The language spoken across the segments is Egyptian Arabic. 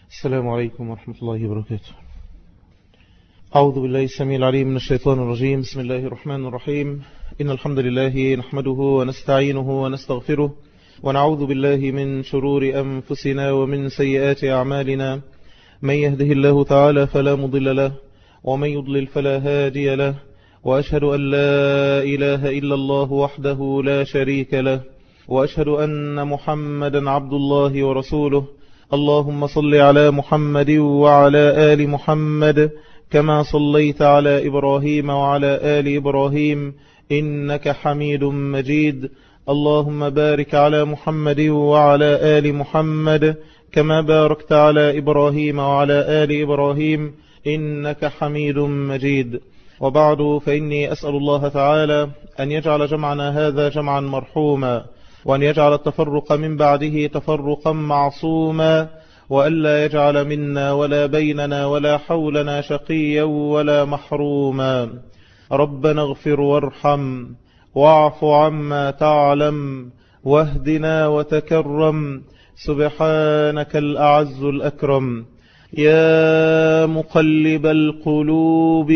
السلام عليكم ورحمة الله وبركاته أعوذ بالله السميع العليم من الشيطان الرجيم بسم الله الرحمن الرحيم إن الحمد لله نحمده ونستعينه ونستغفره ونعوذ بالله من شرور أنفسنا ومن سيئات أعمالنا من يهده الله تعالى فلا مضل له ومن يضلل فلا هادي له وأشهد أن لا إله إلا الله وحده لا شريك له وأشهد أن محمدا عبد الله ورسوله اللهم صل على محمد وعلى آل محمد كما صليت على إبراهيم وعلى آل إبراهيم إنك حميد مجيد اللهم بارك على محمد وعلى آل محمد كما باركت على إبراهيم وعلى آل إبراهيم إنك حميد مجيد وبعد فإني أسأل الله تعالى أن يجعل جمعنا هذا جمعا مرحوما وأن يجعل التفرق من بعده تفرقا معصوما وألا يجعل منا ولا بيننا ولا حولنا شقيا ولا محروما ربنا اغفر وارحم واعف عما تعلم واهدنا وتكرم سبحانك الأعز الأكرم يا مقلب القلوب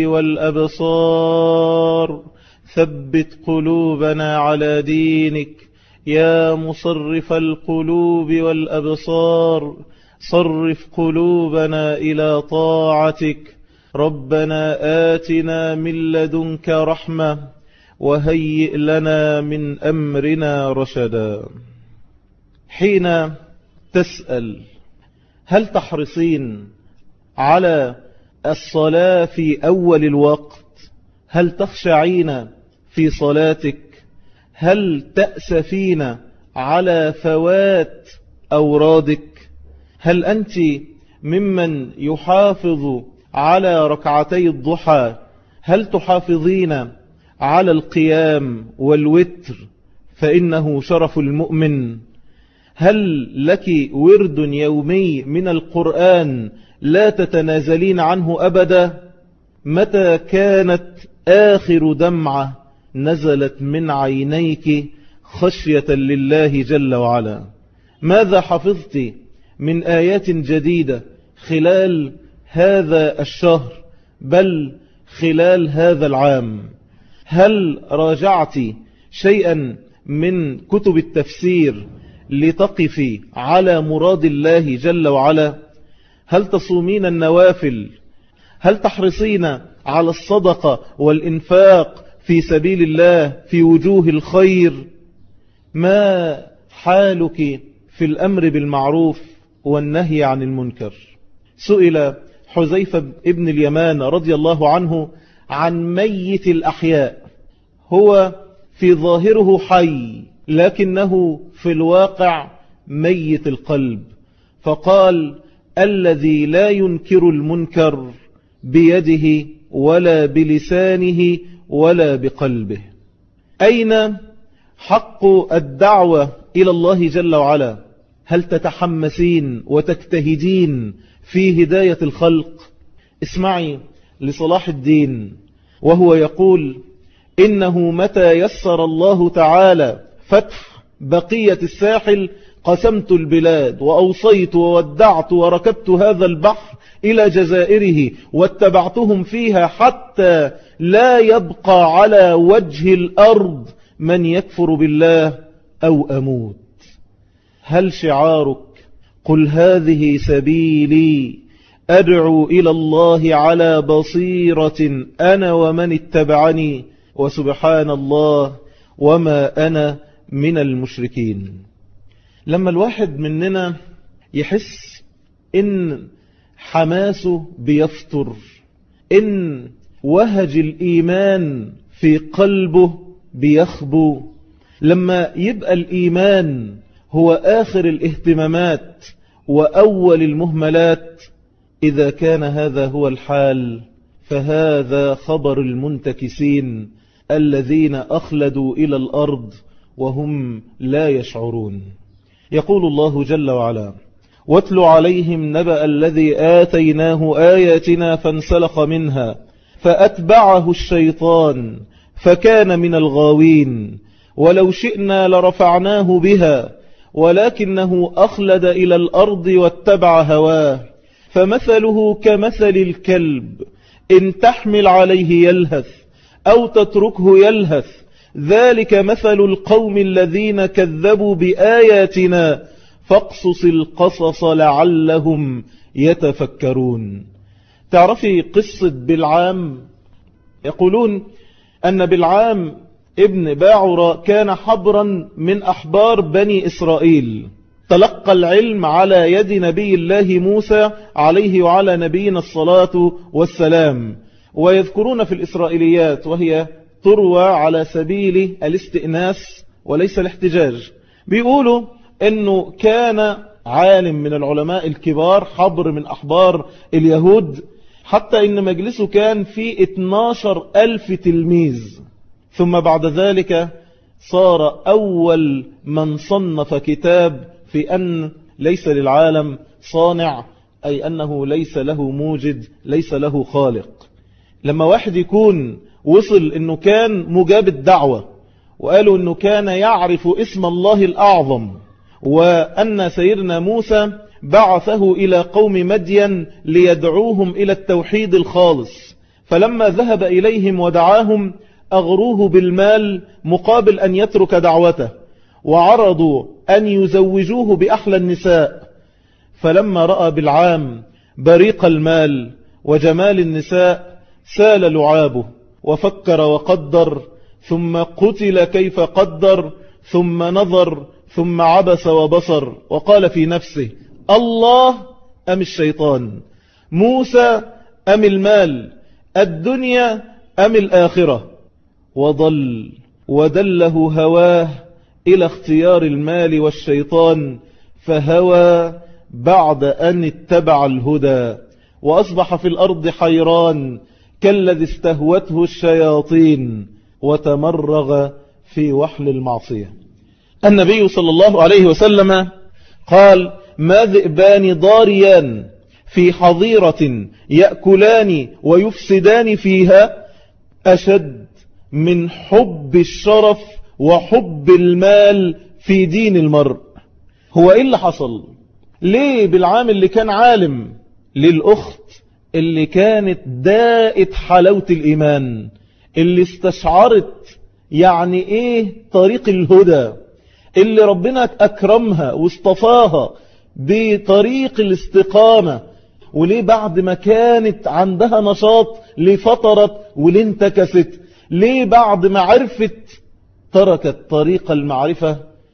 والأبصار ثبت قلوبنا على دينك يا مصرف القلوب والأبصار صرف قلوبنا إلى طاعتك ربنا آتنا من لدنك رحمة وهيئ لنا من أمرنا رشدا حين تسأل هل تحرصين على الصلاة في أول الوقت هل تخشعين في صلاتك هل تأسفين على فوات أورادك هل أنت ممن يحافظ على ركعتي الضحى هل تحافظين على القيام والوتر فإنه شرف المؤمن هل لك ورد يومي من القرآن لا تتنازلين عنه أبدا متى كانت آخر دمعة نزلت من عينيك خشية لله جل وعلا ماذا حفظت من آيات جديدة خلال هذا الشهر بل خلال هذا العام هل راجعت شيئا من كتب التفسير لتقفي على مراد الله جل وعلا هل تصومين النوافل هل تحرصين على الصدقة والإنفاق في سبيل الله في وجوه الخير ما حالك في الأمر بالمعروف والنهي عن المنكر سئل حزيفة ابن اليمان رضي الله عنه عن ميت الأحياء هو في ظاهره حي لكنه في الواقع ميت القلب فقال الذي لا ينكر المنكر بيده ولا بلسانه ولا بقلبه أين حق الدعوة إلى الله جل وعلا هل تتحمسين وتجتهدين في هداية الخلق اسمعي لصلاح الدين وهو يقول إنه متى يسر الله تعالى فتح بقية الساحل قسمت البلاد وأوصيت وودعت وركبت هذا البحر إلى جزائره واتبعتهم فيها حتى لا يبقى على وجه الأرض من يكفر بالله أو أموت هل شعارك قل هذه سبيلي أدعو إلى الله على بصيرة أنا ومن اتبعني وسبحان الله وما أنا من المشركين لما الواحد مننا يحس إن حماسه بيفتر إن وهج الإيمان في قلبه بيخبو لما يبقى الإيمان هو آخر الاهتمامات وأول المهملات إذا كان هذا هو الحال فهذا خبر المنتكسين الذين أخلدوا إلى الأرض وهم لا يشعرون يقول الله جل وعلا واتل عليهم نبأ الذي آتيناه آياتنا فانسلخ منها فأتبعه الشيطان فكان من الغاوين ولو شئنا لرفعناه بها ولكنه أخلد إلى الأرض واتبع هواه فمثله كمثل الكلب إن تحمل عليه يلهث أو تتركه يلهث ذلك مثل القوم الذين كذبوا بآياتنا فاقصص القصص لعلهم يتفكرون تعرفي قصة بالعام يقولون أن بالعام ابن باعر كان حبرا من أحبار بني إسرائيل تلقى العلم على يد نبي الله موسى عليه وعلى نبينا الصلاة والسلام ويذكرون في الإسرائيليات وهي تروى على سبيل الاستئناس وليس الاحتجاج بيقولوا أنه كان عالم من العلماء الكبار حبر من أحبار اليهود حتى إن مجلسه كان فيه 12 ألف تلميذ ثم بعد ذلك صار أول من صنف كتاب في أن ليس للعالم صانع أي أنه ليس له موجد ليس له خالق لما واحد يكون وصل أنه كان مجاب الدعوة وقالوا أنه كان يعرف اسم الله الأعظم وأن سيدنا موسى بعثه إلى قوم مدين ليدعوهم إلى التوحيد الخالص فلما ذهب إليهم ودعاهم أغروه بالمال مقابل أن يترك دعوته وعرضوا أن يزوجوه بأحلى النساء فلما رأى بالعام بريق المال وجمال النساء سال لعابه وفكر وقدر ثم قتل كيف قدر ثم نظر ثم عبس وبصر وقال في نفسه الله أم الشيطان موسى أم المال الدنيا أم الآخرة وضل ودله هواه إلى اختيار المال والشيطان فهوى بعد أن اتبع الهدى وأصبح في الأرض حيران كالذي استهوته الشياطين وتمرغ في وحل المعصية النبي صلى الله عليه وسلم قال ما ذئبان ضاريان في حظيرة يأكلان ويفسدان فيها أشد من حب الشرف وحب المال في دين المرء هو ايه اللي حصل ليه بالعام اللي كان عالم للأخت اللي كانت دائت حلاوة الإيمان اللي استشعرت يعني ايه طريق الهدى اللي ربنا أكرمها واصطفاها بطريق الاستقامة وليه بعد ما كانت عندها نشاط لفترت وليه انتكست ليه بعد ما عرفت تركت طريق المعرفة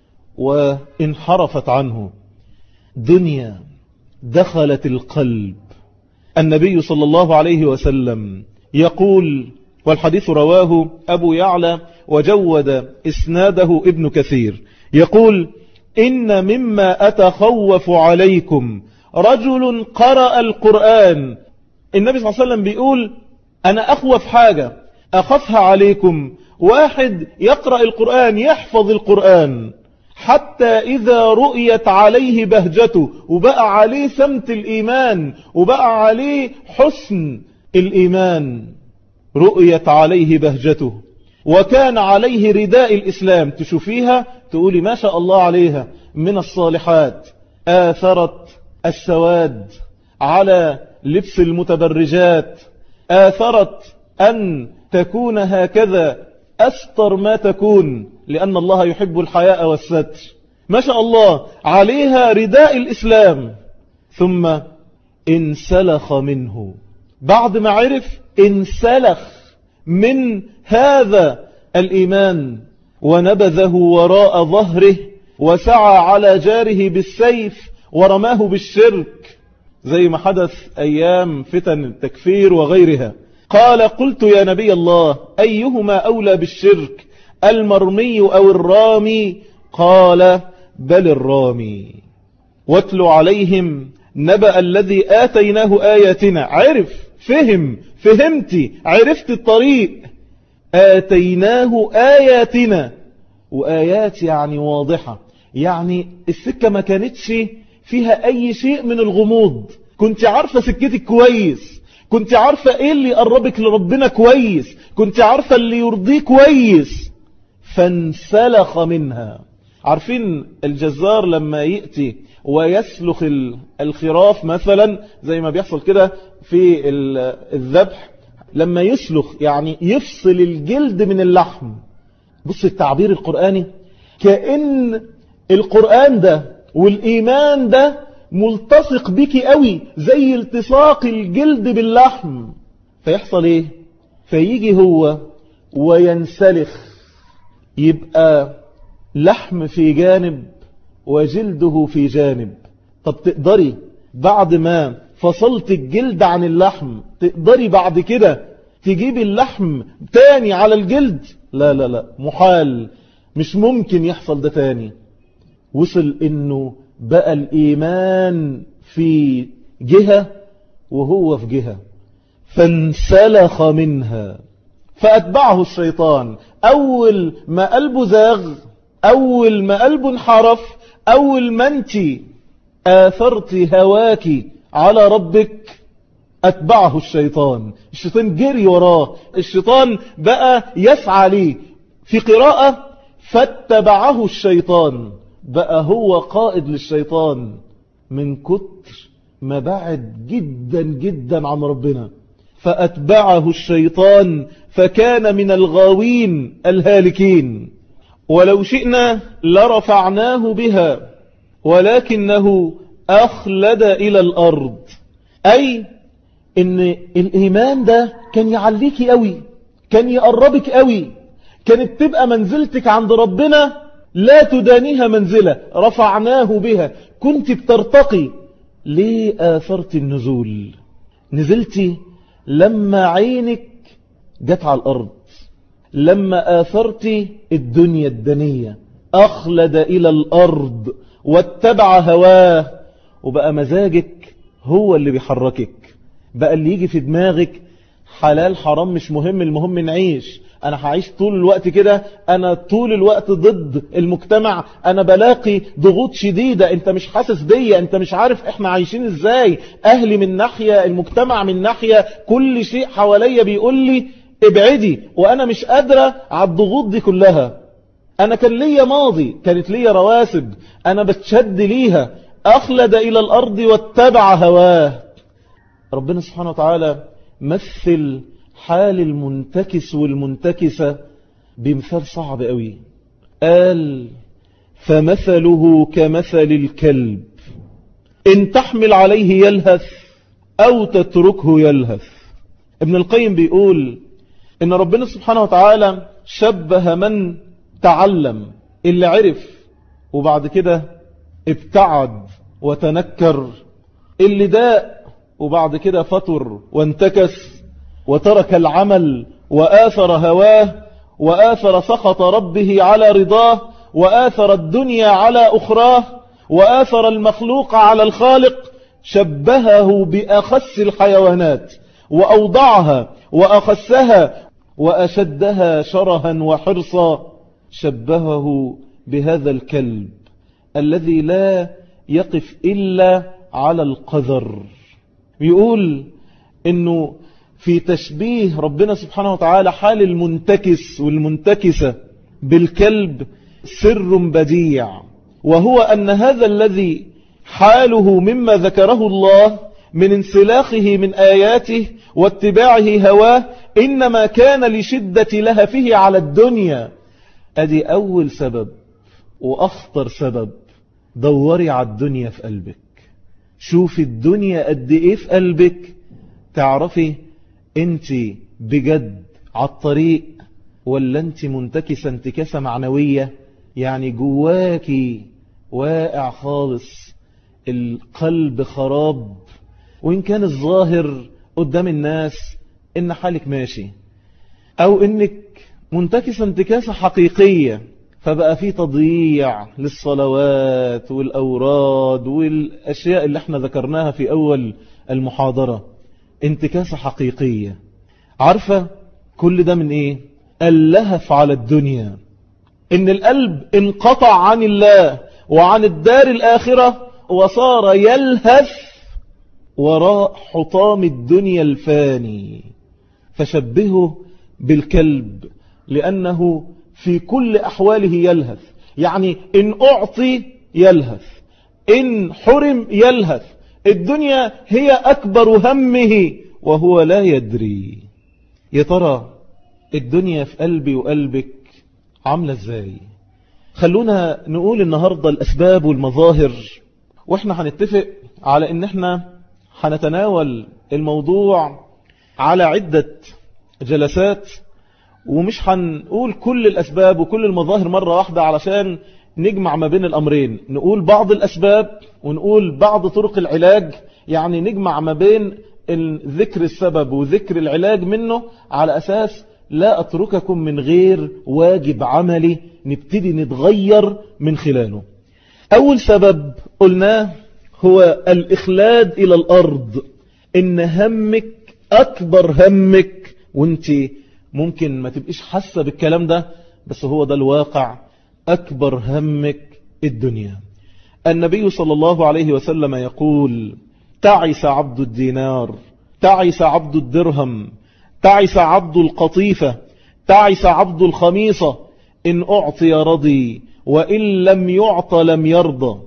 وانحرفت عنه دنيا دخلت القلب النبي صلى الله عليه وسلم يقول والحديث رواه أبو يعلى وجود إسناده ابن كثير يقول إن مما أتخوف عليكم رجل قرأ القرآن النبي صلى الله عليه وسلم بيقول أنا أخوف حاجة أخفها عليكم واحد يقرأ القرآن يحفظ القرآن حتى إذا رؤيت عليه بهجته وبقى عليه سمت الإيمان وبقى عليه حسن الإيمان رؤيت عليه بهجته وكان عليه رداء الإسلام تشوفيها تقولي ما شاء الله عليها من الصالحات آثرت السواد على لبس المتبرجات آثرت أن تكون هكذا أستر ما تكون لأن الله يحب الحياء والستر ما شاء الله عليها رداء الإسلام ثم انسلخ منه بعد ما عرف انسلخ من هذا الإيمان ونبذه وراء ظهره وسعى على جاره بالسيف ورماه بالشرك زي ما حدث أيام فتن التكفير وغيرها قال قلت يا نبي الله أيهما أولى بالشرك المرمي أو الرامي قال بل الرامي واتل عليهم نبأ الذي آتيناه آياتنا عرف فهم فهمتي عرفت الطريق آتيناه آياتنا وآيات يعني واضحة يعني السكة ما كانتش فيها أي شيء من الغموض كنت عارفة سكتك كويس كنت عارفة ايه اللي يقربك لربنا كويس كنت عارفة اللي يرضيه كويس فانسلخ منها عارفين الجزار لما يأتي ويسلخ الخراف مثلا زي ما بيحصل كده في الذبح لما يسلخ يعني يفصل الجلد من اللحم بص التعبير القرآني كأن القرآن ده والإيمان ده ملتصق بك قوي زي التصاق الجلد باللحم فيحصل ايه فيجي هو وينسلخ يبقى لحم في جانب وجلده في جانب طب تقدري بعد ما فصلت الجلد عن اللحم تقدري بعد كده تجيب اللحم تاني على الجلد لا لا لا محال مش ممكن يحصل ده تاني وصل انه بقى الايمان في جهة وهو في جهة فانسلخ منها فأتبعه الشيطان أول ما قلبه زاغ أول ما قلبه انحرف أول ما أنت آثرت هواك على ربك أتبعه الشيطان الشيطان جري وراه الشيطان بقى يسعى ليه في قراءة فاتبعه الشيطان بقى هو قائد للشيطان من كتر ما بعد جدا جدا عن ربنا فأتبعه الشيطان فكان من الغاوين الهالكين ولو شئنا لرفعناه بها ولكنه أخلد إلى الأرض أي إن الإيمان ده كان يعليك قوي كان يقربك قوي كانت تبقى منزلتك عند ربنا لا تدانيها منزلة رفعناه بها كنت بترتقي ليه آثرت النزول نزلتي لما عينك جت على الأرض لما آثرت الدنيا الدنية أخلد إلى الأرض واتبع هواه وبقى مزاجك هو اللي بيحركك بقى اللي يجي في دماغك حلال حرام مش مهم المهم نعيش انا هعيش طول الوقت كده انا طول الوقت ضد المجتمع انا بلاقي ضغوط شديدة انت مش حاسس بيا انت مش عارف احنا عايشين ازاي اهلي من ناحية المجتمع من ناحية كل شيء حواليا بيقول لي ابعدي وانا مش قادرة على الضغوط دي كلها انا كان ليا ماضي كانت ليا رواسب انا بتشد ليها اخلد الى الارض واتبع هواه ربنا سبحانه وتعالى مثل حال المنتكس والمنتكسة بمثال صعب قوي قال فمثله كمثل الكلب إن تحمل عليه يلهث أو تتركه يلهث ابن القيم بيقول إن ربنا سبحانه وتعالى شبه من تعلم اللي عرف وبعد كده ابتعد وتنكر اللي داء وبعد كده فطر وانتكس وترك العمل وآثر هواه وآثر سخط ربه على رضاه وآثر الدنيا على أخراه وآثر المخلوق على الخالق شبهه بأخس الحيوانات وأوضعها وأخسها وأشدها شرها وحرصا شبهه بهذا الكلب الذي لا يقف إلا على القذر بيقول انه في تشبيه ربنا سبحانه وتعالى حال المنتكس والمنتكسة بالكلب سر بديع وهو أن هذا الذي حاله مما ذكره الله من انسلاخه من آياته واتباعه هواه إنما كان لشدة لهفه على الدنيا أدي أول سبب وأخطر سبب دوري على الدنيا في قلبك شوفي الدنيا قد إيه في قلبك تعرفي انت بجد على الطريق ولا انت منتكسة انتكاسة معنوية يعني جواكي واقع خالص القلب خراب وإن كان الظاهر قدام الناس إن حالك ماشي أو إنك منتكسة انتكاسة حقيقية فبقى في تضييع للصلوات والأوراد والأشياء اللي احنا ذكرناها في أول المحاضرة انتكاسة حقيقية عارفة كل ده من ايه اللهف على الدنيا ان القلب انقطع عن الله وعن الدار الآخرة وصار يلهث وراء حطام الدنيا الفاني فشبهه بالكلب لأنه في كل أحواله يلهث يعني إن أعطي يلهث إن حرم يلهث الدنيا هي أكبر همه وهو لا يدري يا ترى الدنيا في قلبي وقلبك عاملة ازاي خلونا نقول النهاردة الأسباب والمظاهر واحنا هنتفق على ان احنا هنتناول الموضوع على عدة جلسات ومش هنقول كل الأسباب وكل المظاهر مرة واحدة علشان نجمع ما بين الأمرين نقول بعض الأسباب ونقول بعض طرق العلاج يعني نجمع ما بين ذكر السبب وذكر العلاج منه على أساس لا أترككم من غير واجب عملي نبتدي نتغير من خلاله أول سبب قلناه هو الإخلاد إلى الأرض إن همك أكبر همك وانت ممكن ما تبقيش حاسة بالكلام ده بس هو ده الواقع أكبر همك الدنيا النبي صلى الله عليه وسلم يقول تعس عبد الدينار تعس عبد الدرهم تعس عبد القطيفة تعس عبد الخميصة إن أعطي رضي وإن لم يعط لم يرضى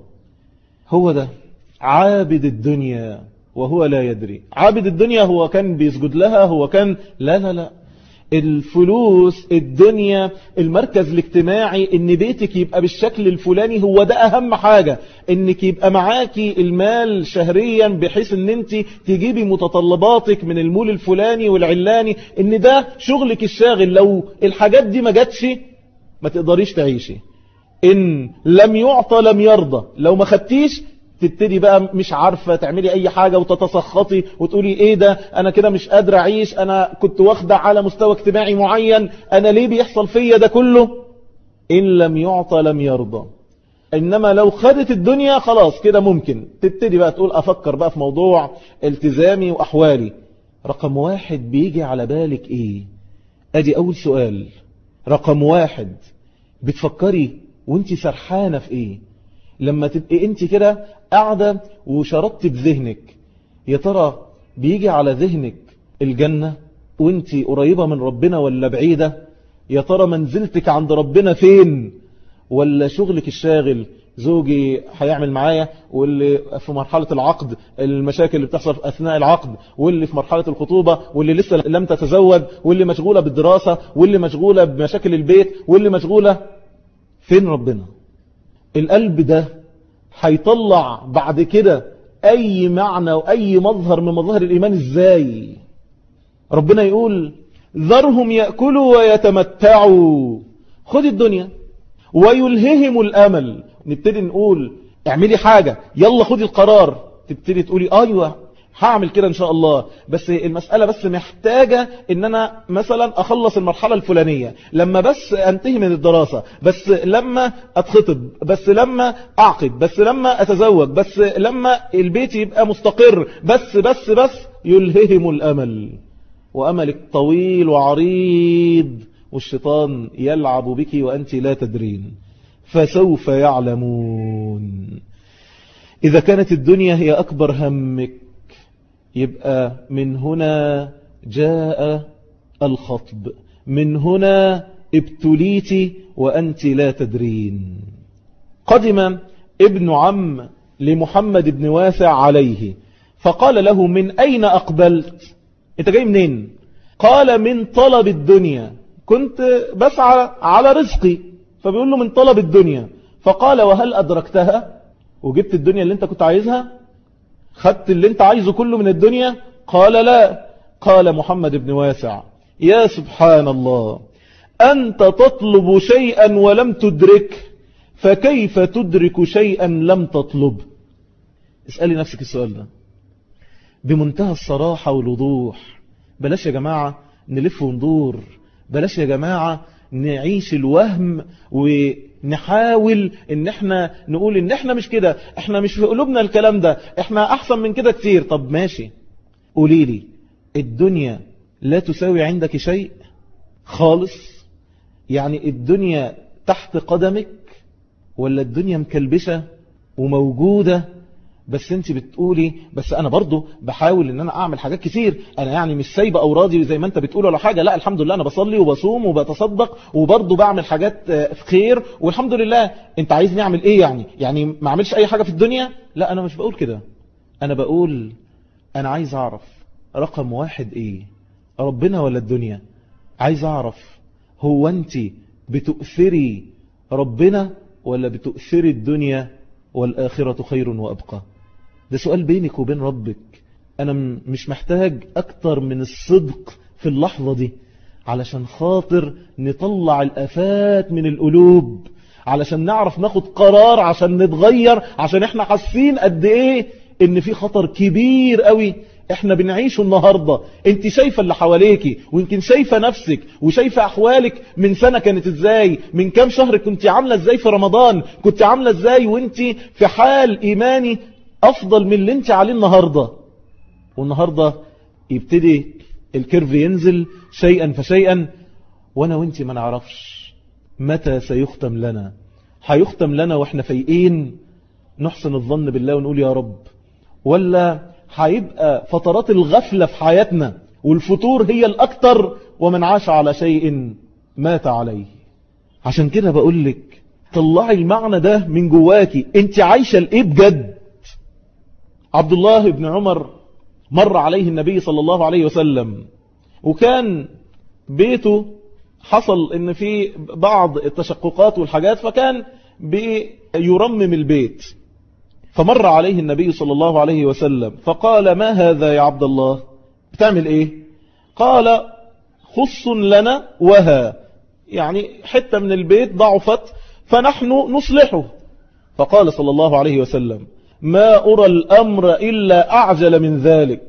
هو ده عابد الدنيا وهو لا يدري عابد الدنيا هو كان بيسجد لها هو كان لا لا لا الفلوس الدنيا المركز الاجتماعي ان بيتك يبقى بالشكل الفلاني هو ده اهم حاجة انك يبقى معاكي المال شهريا بحيث ان انت تجيبي متطلباتك من المول الفلاني والعلاني ان ده شغلك الشاغل لو الحاجات دي ما جاتش ما تقدريش تعيشي ان لم يعطى لم يرضى لو ما خدتيش تبتدي بقى مش عارفة تعملي اي حاجة وتتسخطي وتقولي ايه ده انا كده مش قادرة اعيش انا كنت واخدة على مستوى اجتماعي معين انا ليه بيحصل فيا ده كله ان لم يعطى لم يرضى انما لو خدت الدنيا خلاص كده ممكن تبتدي بقى تقول افكر بقى في موضوع التزامي واحوالي رقم واحد بيجي على بالك ايه ادي اول سؤال رقم واحد بتفكري وانت سرحانة في ايه لما تبقي انت كده قاعدة وشرطت بذهنك يا ترى بيجي على ذهنك الجنة وانت قريبة من ربنا ولا بعيدة يا ترى منزلتك عند ربنا فين ولا شغلك الشاغل زوجي هيعمل معايا واللي في مرحلة العقد المشاكل اللي بتحصل في أثناء العقد واللي في مرحلة الخطوبة واللي لسه لم تتزوج واللي مشغولة بالدراسة واللي مشغولة بمشاكل البيت واللي مشغولة فين ربنا القلب ده هيطلع بعد كده أي معنى وأي مظهر من مظاهر الإيمان إزاي ربنا يقول ذرهم يأكلوا ويتمتعوا خد الدنيا ويلههم الأمل نبتدي نقول اعملي حاجة يلا خدي القرار تبتدي تقولي أيوة هعمل كده ان شاء الله بس المسألة بس محتاجة ان انا مثلا اخلص المرحلة الفلانية لما بس انتهي من الدراسة بس لما اتخطب بس لما اعقد بس لما اتزوج بس لما البيت يبقى مستقر بس بس بس يلههم الامل واملك طويل وعريض والشيطان يلعب بك وانت لا تدرين فسوف يعلمون إذا كانت الدنيا هي أكبر همك يبقى من هنا جاء الخطب من هنا ابتليت وأنت لا تدرين قدم ابن عم لمحمد بن واسع عليه فقال له من أين أقبلت انت جاي منين قال من طلب الدنيا كنت بسعى على رزقي فبيقول له من طلب الدنيا فقال وهل أدركتها وجبت الدنيا اللي انت كنت عايزها خدت اللي انت عايزه كله من الدنيا قال لا قال محمد بن واسع يا سبحان الله أنت تطلب شيئا ولم تدرك فكيف تدرك شيئا لم تطلب اسألي نفسك السؤال ده بمنتهى الصراحة والوضوح بلاش يا جماعة نلف وندور بلاش يا جماعة نعيش الوهم ونحاول ان احنا نقول ان احنا مش كده احنا مش في قلوبنا الكلام ده احنا احسن من كده كتير طب ماشي قولي لي الدنيا لا تساوي عندك شيء خالص يعني الدنيا تحت قدمك ولا الدنيا مكلبشة وموجودة بس انت بتقولي بس انا برضو بحاول ان انا اعمل حاجات كتير انا يعني مش سايبه اورادي زي ما انت بتقول ولا حاجه لا الحمد لله انا بصلي وبصوم وبتصدق وبرضو بعمل حاجات في خير والحمد لله انت عايزني اعمل ايه يعني يعني ما اعملش اي حاجه في الدنيا لا انا مش بقول كده انا بقول انا عايز اعرف رقم واحد ايه ربنا ولا الدنيا عايز اعرف هو انت بتؤثري ربنا ولا بتؤثري الدنيا والآخرة خير وأبقى ده سؤال بينك وبين ربك أنا مش محتاج أكتر من الصدق في اللحظة دي علشان خاطر نطلع الأفات من القلوب علشان نعرف ناخد قرار عشان نتغير عشان احنا حاسين قد ايه ان في خطر كبير قوي احنا بنعيشه النهاردة انت شايفة اللي حواليكي ويمكن شايفة نفسك وشايفة احوالك من سنة كانت ازاي من كام شهر كنت عاملة ازاي في رمضان كنت عاملة ازاي وانت في حال ايماني افضل من اللي انت عليه النهاردة والنهاردة يبتدي الكيرف ينزل شيئا فشيئا وانا وانت ما نعرفش متى سيختم لنا هيختم لنا واحنا فايقين نحسن الظن بالله ونقول يا رب ولا هيبقى فترات الغفلة في حياتنا والفتور هي الأكتر ومن عاش على شيء مات عليه عشان كده بقول لك طلعي المعنى ده من جواكي انت عايشة الايه بجد عبد الله بن عمر مر عليه النبي صلى الله عليه وسلم وكان بيته حصل ان في بعض التشققات والحاجات فكان بيرمم البيت فمر عليه النبي صلى الله عليه وسلم فقال ما هذا يا عبد الله بتعمل ايه قال خص لنا وها يعني حتة من البيت ضعفت فنحن نصلحه فقال صلى الله عليه وسلم ما أرى الأمر إلا أعجل من ذلك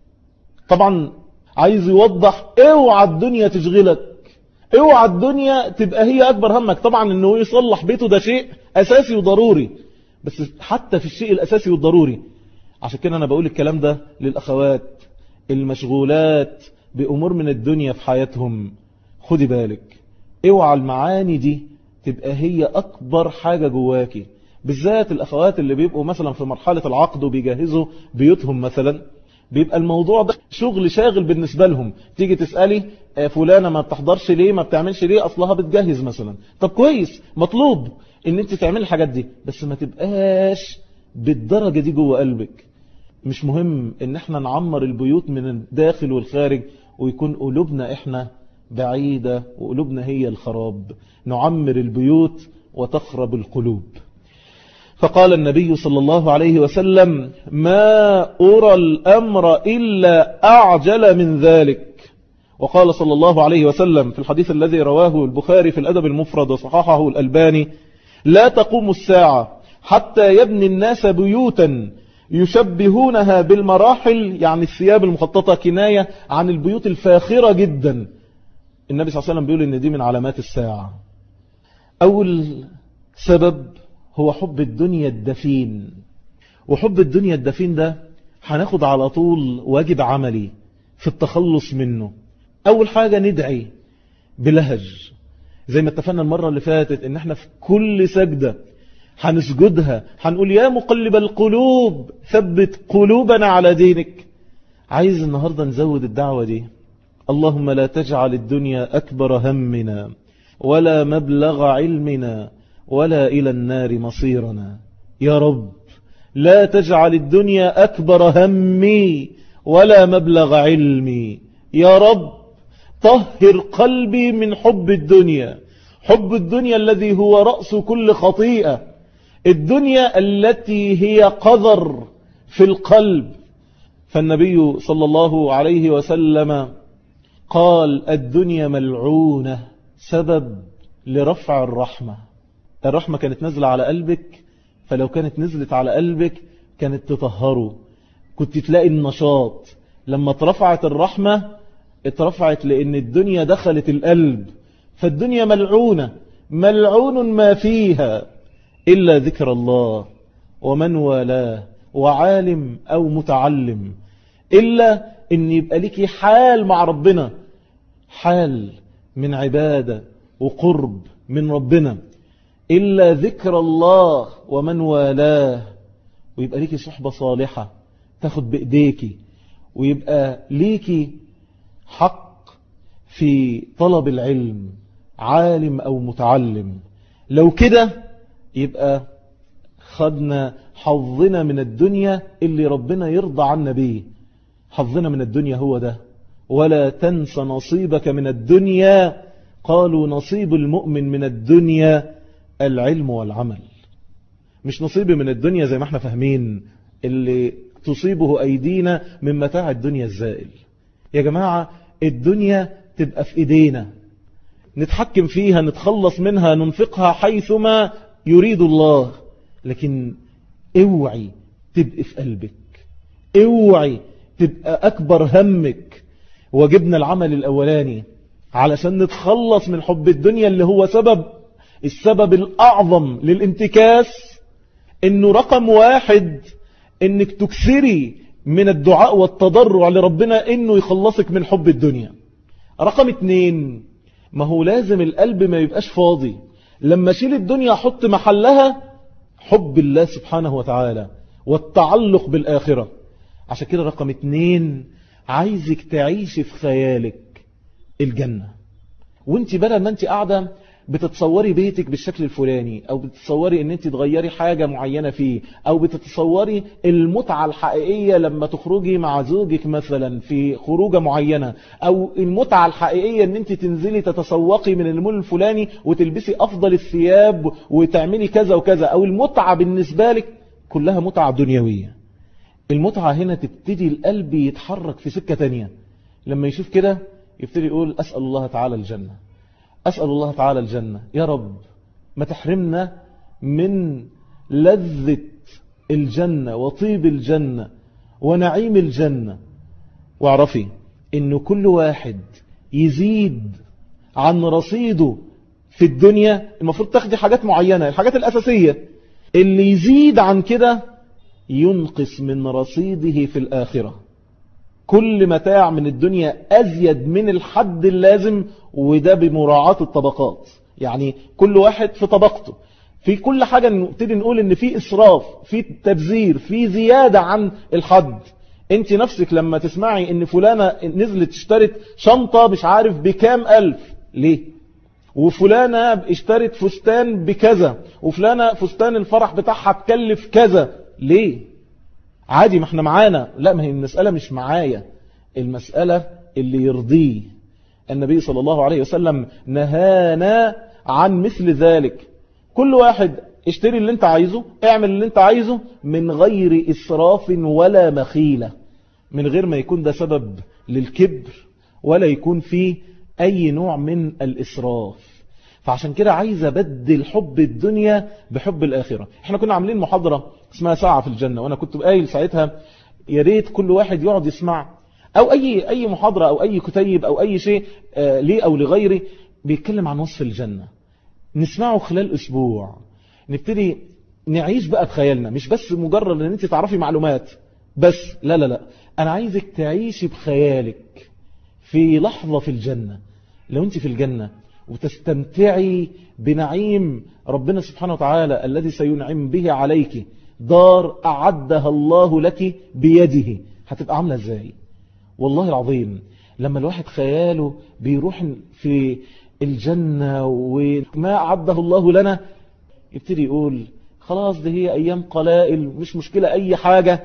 طبعا عايز يوضح اوعى الدنيا تشغلك اوعى الدنيا تبقى هي أكبر همك طبعا انه يصلح بيته ده شيء أساسي وضروري بس حتى في الشيء الأساسي والضروري عشان كده أنا بقول الكلام ده للأخوات المشغولات بأمور من الدنيا في حياتهم خدي بالك اوعى المعاني دي تبقى هي أكبر حاجة جواكي بالذات الأخوات اللي بيبقوا مثلا في مرحلة العقد وبيجهزوا بيوتهم مثلا بيبقى الموضوع ده شغل شاغل بالنسبة لهم تيجي تسألي فلانة ما بتحضرش ليه ما بتعملش ليه أصلها بتجهز مثلا طب كويس مطلوب ان انت تعمل الحاجات دي بس ما تبقاش بالدرجة دي جوه قلبك مش مهم ان احنا نعمر البيوت من الداخل والخارج ويكون قلوبنا احنا بعيدة وقلوبنا هي الخراب نعمر البيوت وتخرب القلوب فقال النبي صلى الله عليه وسلم ما أرى الأمر إلا أعجل من ذلك وقال صلى الله عليه وسلم في الحديث الذي رواه البخاري في الأدب المفرد وصححه الألباني لا تقوم الساعة حتى يبني الناس بيوتا يشبهونها بالمراحل يعني الثياب المخططة كناية عن البيوت الفاخرة جدا النبي صلى الله عليه وسلم بيقول ان دي من علامات الساعة اول سبب هو حب الدنيا الدفين وحب الدنيا الدفين ده هناخد على طول واجب عملي في التخلص منه اول حاجة ندعي بلهج زي ما اتفقنا المرة اللي فاتت ان احنا في كل سجدة هنسجدها هنقول يا مقلب القلوب ثبت قلوبنا على دينك عايز النهاردة نزود الدعوة دي اللهم لا تجعل الدنيا أكبر همنا ولا مبلغ علمنا ولا إلى النار مصيرنا يا رب لا تجعل الدنيا أكبر همي ولا مبلغ علمي يا رب طهر قلبي من حب الدنيا حب الدنيا الذي هو رأس كل خطيئة الدنيا التي هي قذر في القلب فالنبي صلى الله عليه وسلم قال الدنيا ملعونة سبب لرفع الرحمة الرحمة كانت نزلة على قلبك فلو كانت نزلت على قلبك كانت تطهره كنت تلاقي النشاط لما اترفعت الرحمة اترفعت لأن الدنيا دخلت القلب فالدنيا ملعونة ملعون ما فيها إلا ذكر الله ومن والاه وعالم أو متعلم إلا أن يبقى لك حال مع ربنا حال من عبادة وقرب من ربنا إلا ذكر الله ومن والاه ويبقى ليكي صحبة صالحة تاخد بإيديكي ويبقى ليكي حق في طلب العلم عالم أو متعلم لو كده يبقى خدنا حظنا من الدنيا اللي ربنا يرضى عنا بيه حظنا من الدنيا هو ده ولا تنس نصيبك من الدنيا قالوا نصيب المؤمن من الدنيا العلم والعمل مش نصيبي من الدنيا زي ما احنا فاهمين اللي تصيبه أيدينا من متاع الدنيا الزائل يا جماعة الدنيا تبقى في إيدينا نتحكم فيها نتخلص منها ننفقها حيثما يريد الله لكن اوعي تبقى في قلبك اوعي تبقى أكبر همك وجبنا العمل الأولاني علشان نتخلص من حب الدنيا اللي هو سبب السبب الأعظم للانتكاس انه رقم واحد انك تكثري من الدعاء والتضرع لربنا انه يخلصك من حب الدنيا رقم اتنين ما هو لازم القلب ما يبقاش فاضي لما شيل الدنيا حط محلها حب الله سبحانه وتعالى والتعلق بالآخرة عشان كده رقم اتنين عايزك تعيشي في خيالك الجنة وانت بدل ما انت قاعدة بتتصوري بيتك بالشكل الفلاني او بتتصوري ان انت تغيري حاجة معينة فيه او بتتصوري المتعة الحقيقية لما تخرجي مع زوجك مثلا في خروجة معينة او المتعة الحقيقية ان انت تنزلي تتسوقي من المول الفلاني وتلبسي افضل الثياب وتعملي كذا وكذا او المتعة بالنسبة لك كلها متعة دنيوية المتعة هنا تبتدي القلب يتحرك في سكة تانية لما يشوف كده يبتدي يقول أسأل الله تعالى الجنة أسأل الله تعالى الجنة يا رب ما تحرمنا من لذة الجنة وطيب الجنة ونعيم الجنة واعرفي انه كل واحد يزيد عن رصيده في الدنيا المفروض تاخدي حاجات معينة الحاجات الأساسية اللي يزيد عن كده ينقص من رصيده في الآخرة كل متاع من الدنيا أزيد من الحد اللازم وده بمراعاة الطبقات يعني كل واحد في طبقته في كل حاجة نبتدي نقول ان في إسراف في تبذير في زيادة عن الحد انت نفسك لما تسمعي ان فلانة نزلت اشترت شنطة مش عارف بكام ألف ليه وفلانة اشترت فستان بكذا وفلانة فستان الفرح بتاعها تكلف كذا ليه عادي ما احنا معانا لا ما هي المسألة مش معايا المسألة اللي يرضيه النبي صلى الله عليه وسلم نهانا عن مثل ذلك كل واحد اشتري اللي انت عايزه اعمل اللي انت عايزه من غير إسراف ولا مخيلة من غير ما يكون ده سبب للكبر ولا يكون فيه أي نوع من الإسراف فعشان كده عايز أبدل حب الدنيا بحب الآخرة احنا كنا عاملين محاضرة اسمها ساعة في الجنة وانا كنت قايل ساعتها يا ريت كل واحد يقعد يسمع او اي اي محاضرة او اي كتيب او اي شيء آه ليه او لغيره بيتكلم عن وصف الجنة نسمعه خلال اسبوع نبتدي نعيش بقى بخيالنا مش بس مجرد ان انت تعرفي معلومات بس لا لا لا انا عايزك تعيشي بخيالك في لحظة في الجنة لو انت في الجنة وتستمتعي بنعيم ربنا سبحانه وتعالى الذي سينعم به عليك دار أعدها الله لك بيده هتبقى عاملة ازاي والله العظيم لما الواحد خياله بيروح في الجنة وما أعده الله لنا يبتدي يقول خلاص دي هي أيام قلائل مش مشكلة أي حاجة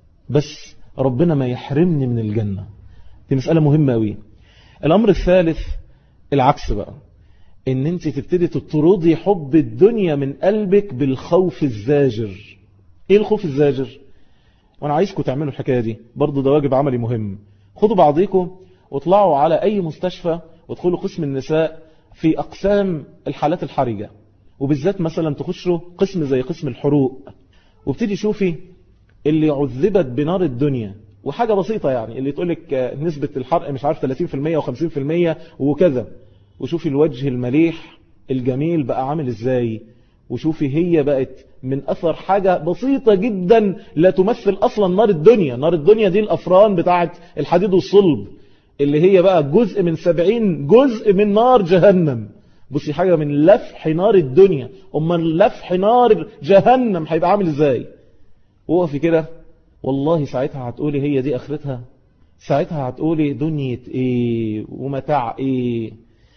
بس ربنا ما يحرمني من الجنة دي مسألة مهمة أوي الأمر الثالث العكس بقى ان انت تبتدي تطردي حب الدنيا من قلبك بالخوف الزاجر ايه الخوف الزاجر وانا عايزكم تعملوا الحكاية دي برضو ده واجب عملي مهم خدوا بعضيكم واطلعوا على اي مستشفى وادخلوا قسم النساء في اقسام الحالات الحرجة وبالذات مثلا تخشوا قسم زي قسم الحروق وابتدي شوفي اللي عذبت بنار الدنيا وحاجة بسيطة يعني اللي تقولك نسبة الحرق مش عارف 30% و50% وكذا وشوفي الوجه المليح الجميل بقى عامل ازاي وشوفي هي بقت من أثر حاجة بسيطة جدا لا تمثل أصلا نار الدنيا نار الدنيا دي الأفران بتاعت الحديد والصلب اللي هي بقى جزء من سبعين جزء من نار جهنم بصي حاجة من لفح نار الدنيا أما لفح نار جهنم هيبقى عامل ازاي وقفي كده والله ساعتها هتقولي هي دي اخرتها ساعتها هتقولي دنيا ايه ومتاع ايه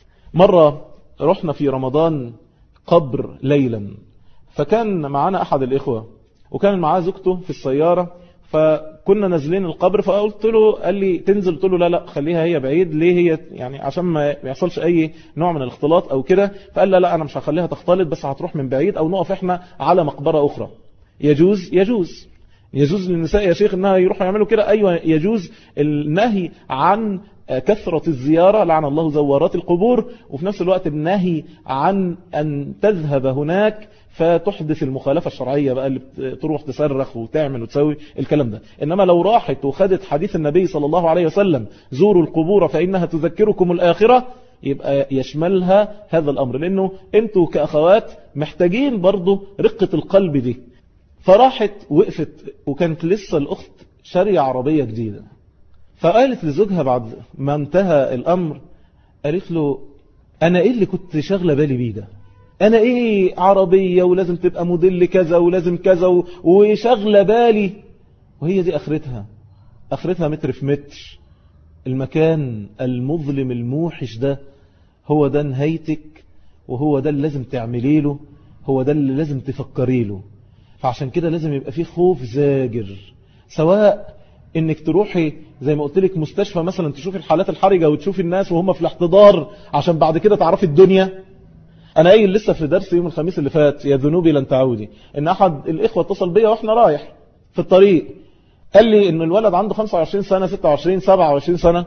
مرة رحنا في رمضان قبر ليلا فكان معنا احد الاخوة وكان معاه زوجته في السيارة فكنا نازلين القبر فقلت له قال لي تنزل قلت له لا لا خليها هي بعيد ليه هي يعني عشان ما يحصلش اي نوع من الاختلاط او كده فقال لا لا انا مش هخليها تختلط بس هتروح من بعيد او نقف احنا على مقبرة اخرى يجوز يجوز يجوز للنساء يا شيخ انها يروحوا يعملوا كده ايوه يجوز النهي عن كثرة الزيارة لعن الله زوارات القبور وفي نفس الوقت النهي عن أن تذهب هناك فتحدث المخالفة الشرعية بقى اللي تروح تصرخ وتعمل وتسوي الكلام ده إنما لو راحت وخدت حديث النبي صلى الله عليه وسلم زوروا القبور فإنها تذكركم الآخرة يبقى يشملها هذا الأمر لأنه أنتوا كأخوات محتاجين برضو رقة القلب دي فراحت وقفت وكانت لسه الأخت شارية عربية جديدة فقالت لزوجها بعد ما انتهى الأمر قالت له أنا إيه اللي كنت شغلة بالي بيه ده أنا إيه عربية ولازم تبقى موديل كذا ولازم كذا وشغلة بالي وهي دي أخرتها أخرتها متر في متر المكان المظلم الموحش ده هو ده نهايتك وهو ده اللي لازم تعملي له هو ده اللي لازم تفكري له فعشان كده لازم يبقى فيه خوف زاجر سواء انك تروحي زي ما قلت لك مستشفى مثلا تشوفي الحالات الحرجة وتشوفي الناس وهم في الاحتضار عشان بعد كده تعرفي الدنيا انا قايل لسه في درس يوم الخميس اللي فات يا ذنوبي لن تعودي ان احد الاخوة اتصل بيا واحنا رايح في الطريق قال لي ان الولد عنده 25 سنة 26 27 سنة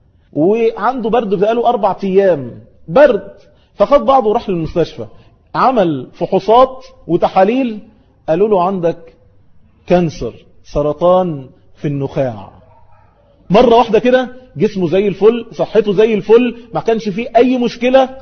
وعنده برد بقاله اربع ايام برد فخد بعضه وراح للمستشفى عمل فحوصات وتحاليل قالوا له عندك كانسر سرطان في النخاع مرة واحدة كده جسمه زي الفل صحته زي الفل ما كانش فيه أي مشكلة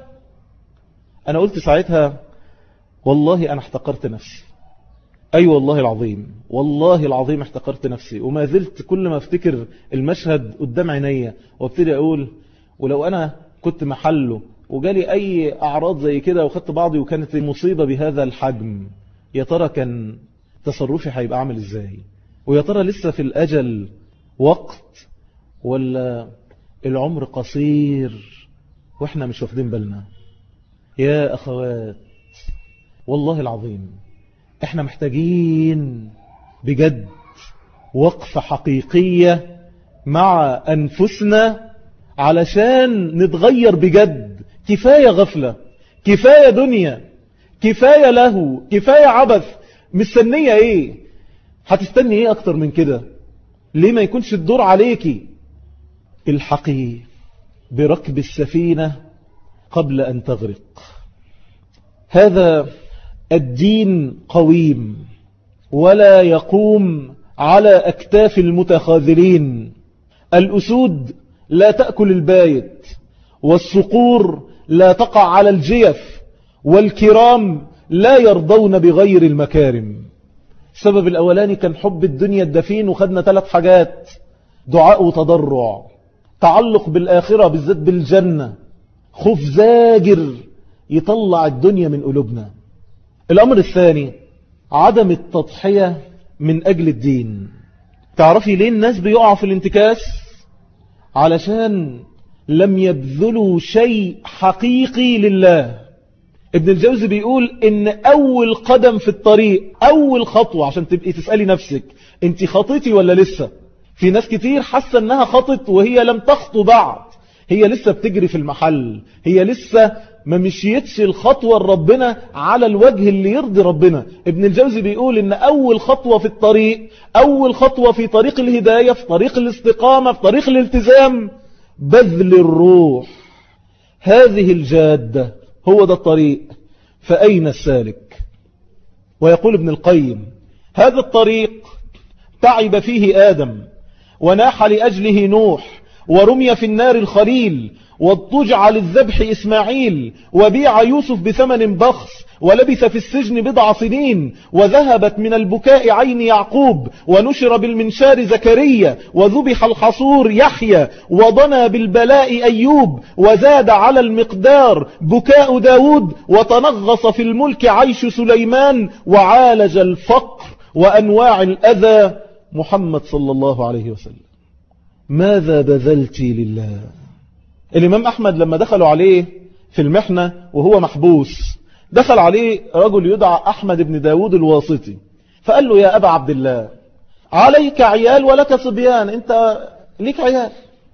أنا قلت ساعتها والله أنا احتقرت نفسي أي أيوة والله العظيم والله العظيم احتقرت نفسي وما زلت كل ما افتكر المشهد قدام عينيا وابتدي أقول ولو أنا كنت محله وجالي أي أعراض زي كده وخدت بعضي وكانت المصيبة بهذا الحجم يا ترى كان تصرفي هيبقى عامل ازاي ويا ترى لسه في الأجل وقت ولا العمر قصير واحنا مش واخدين بالنا يا أخوات والله العظيم احنا محتاجين بجد وقفة حقيقية مع أنفسنا علشان نتغير بجد كفاية غفلة كفاية دنيا كفاية له كفاية عبث مستنية ايه هتستني ايه اكتر من كده ليه ما يكونش الدور عليكي الحقي بركب السفينة قبل أن تغرق هذا الدين قويم ولا يقوم على أكتاف المتخاذلين الأسود لا تأكل البايت والصقور لا تقع على الجيف والكرام لا يرضون بغير المكارم السبب الأولاني كان حب الدنيا الدفين وخدنا ثلاث حاجات دعاء وتضرع تعلق بالآخرة بالذات بالجنة خوف زاجر يطلع الدنيا من قلوبنا الأمر الثاني عدم التضحية من أجل الدين تعرفي ليه الناس بيقعوا في الانتكاس علشان لم يبذلوا شيء حقيقي لله ابن الجوزي بيقول ان اول قدم في الطريق اول خطوة عشان تبقي تسألي نفسك انت خطيتي ولا لسه في ناس كتير حاسة انها خطت وهي لم تخطو بعد هي لسه بتجري في المحل هي لسه ما مشيتش الخطوة ربنا على الوجه اللي يرضي ربنا ابن الجوزي بيقول ان اول خطوة في الطريق اول خطوة في طريق الهداية في طريق الاستقامة في طريق الالتزام بذل الروح هذه الجادة هو ده الطريق فأين السالك ويقول ابن القيم هذا الطريق تعب فيه آدم وناح لأجله نوح ورمي في النار الخليل واضطجع للذبح إسماعيل وبيع يوسف بثمن بخس ولبث في السجن بضع سنين وذهبت من البكاء عين يعقوب ونشر بالمنشار زكريا وذبح الحصور يحيى وضنى بالبلاء أيوب وزاد على المقدار بكاء داود وتنغص في الملك عيش سليمان وعالج الفقر وأنواع الأذى محمد صلى الله عليه وسلم ماذا بذلت لله الإمام أحمد لما دخلوا عليه في المحنة وهو محبوس دخل عليه رجل يدعى أحمد بن داود الواسطي فقال له يا أبا عبد الله عليك عيال ولك صبيان انت ليك عيال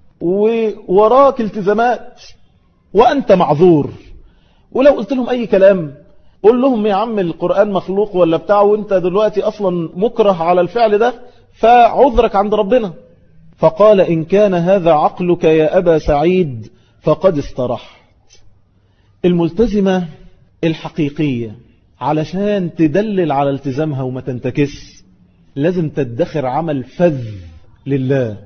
ووراك التزامات وأنت معذور ولو قلت لهم أي كلام قول لهم يا عم القرآن مخلوق ولا بتاعه وانت دلوقتي أصلا مكره على الفعل ده فعذرك عند ربنا فقال إن كان هذا عقلك يا أبا سعيد فقد استرحت الملتزمة الحقيقية علشان تدلل على التزامها وما تنتكس لازم تدخر عمل فذ لله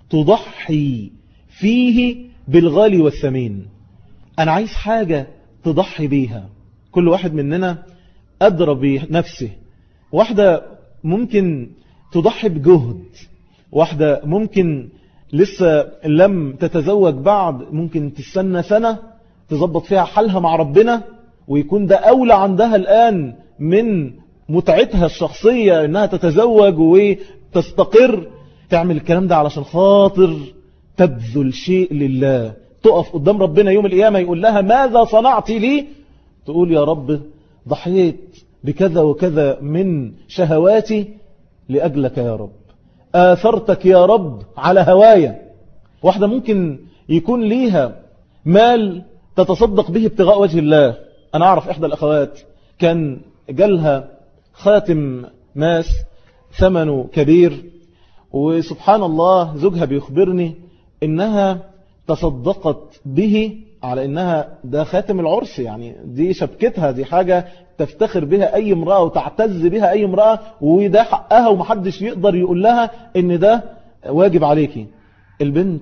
تضحي فيه بالغالي والثمين أنا عايز حاجة تضحي بيها كل واحد مننا أدرى بنفسه واحدة ممكن تضحي بجهد واحدة ممكن لسه لم تتزوج بعد ممكن تستنى سنة تظبط فيها حالها مع ربنا ويكون ده أولى عندها الآن من متعتها الشخصية انها تتزوج وتستقر تعمل الكلام ده علشان خاطر تبذل شيء لله تقف قدام ربنا يوم القيامة يقول لها ماذا صنعت لي تقول يا رب ضحيت بكذا وكذا من شهواتي لأجلك يا رب آثرتك يا رب على هوايا واحدة ممكن يكون ليها مال تتصدق به ابتغاء وجه الله أنا أعرف إحدى الأخوات كان جالها خاتم ماس ثمنه كبير وسبحان الله زوجها بيخبرني إنها تصدقت به على إنها ده خاتم العرس يعني دي شبكتها دي حاجة تفتخر بها أي امرأة وتعتز بها أي امرأة وده حقها ومحدش يقدر يقول لها إن ده واجب عليكي البنت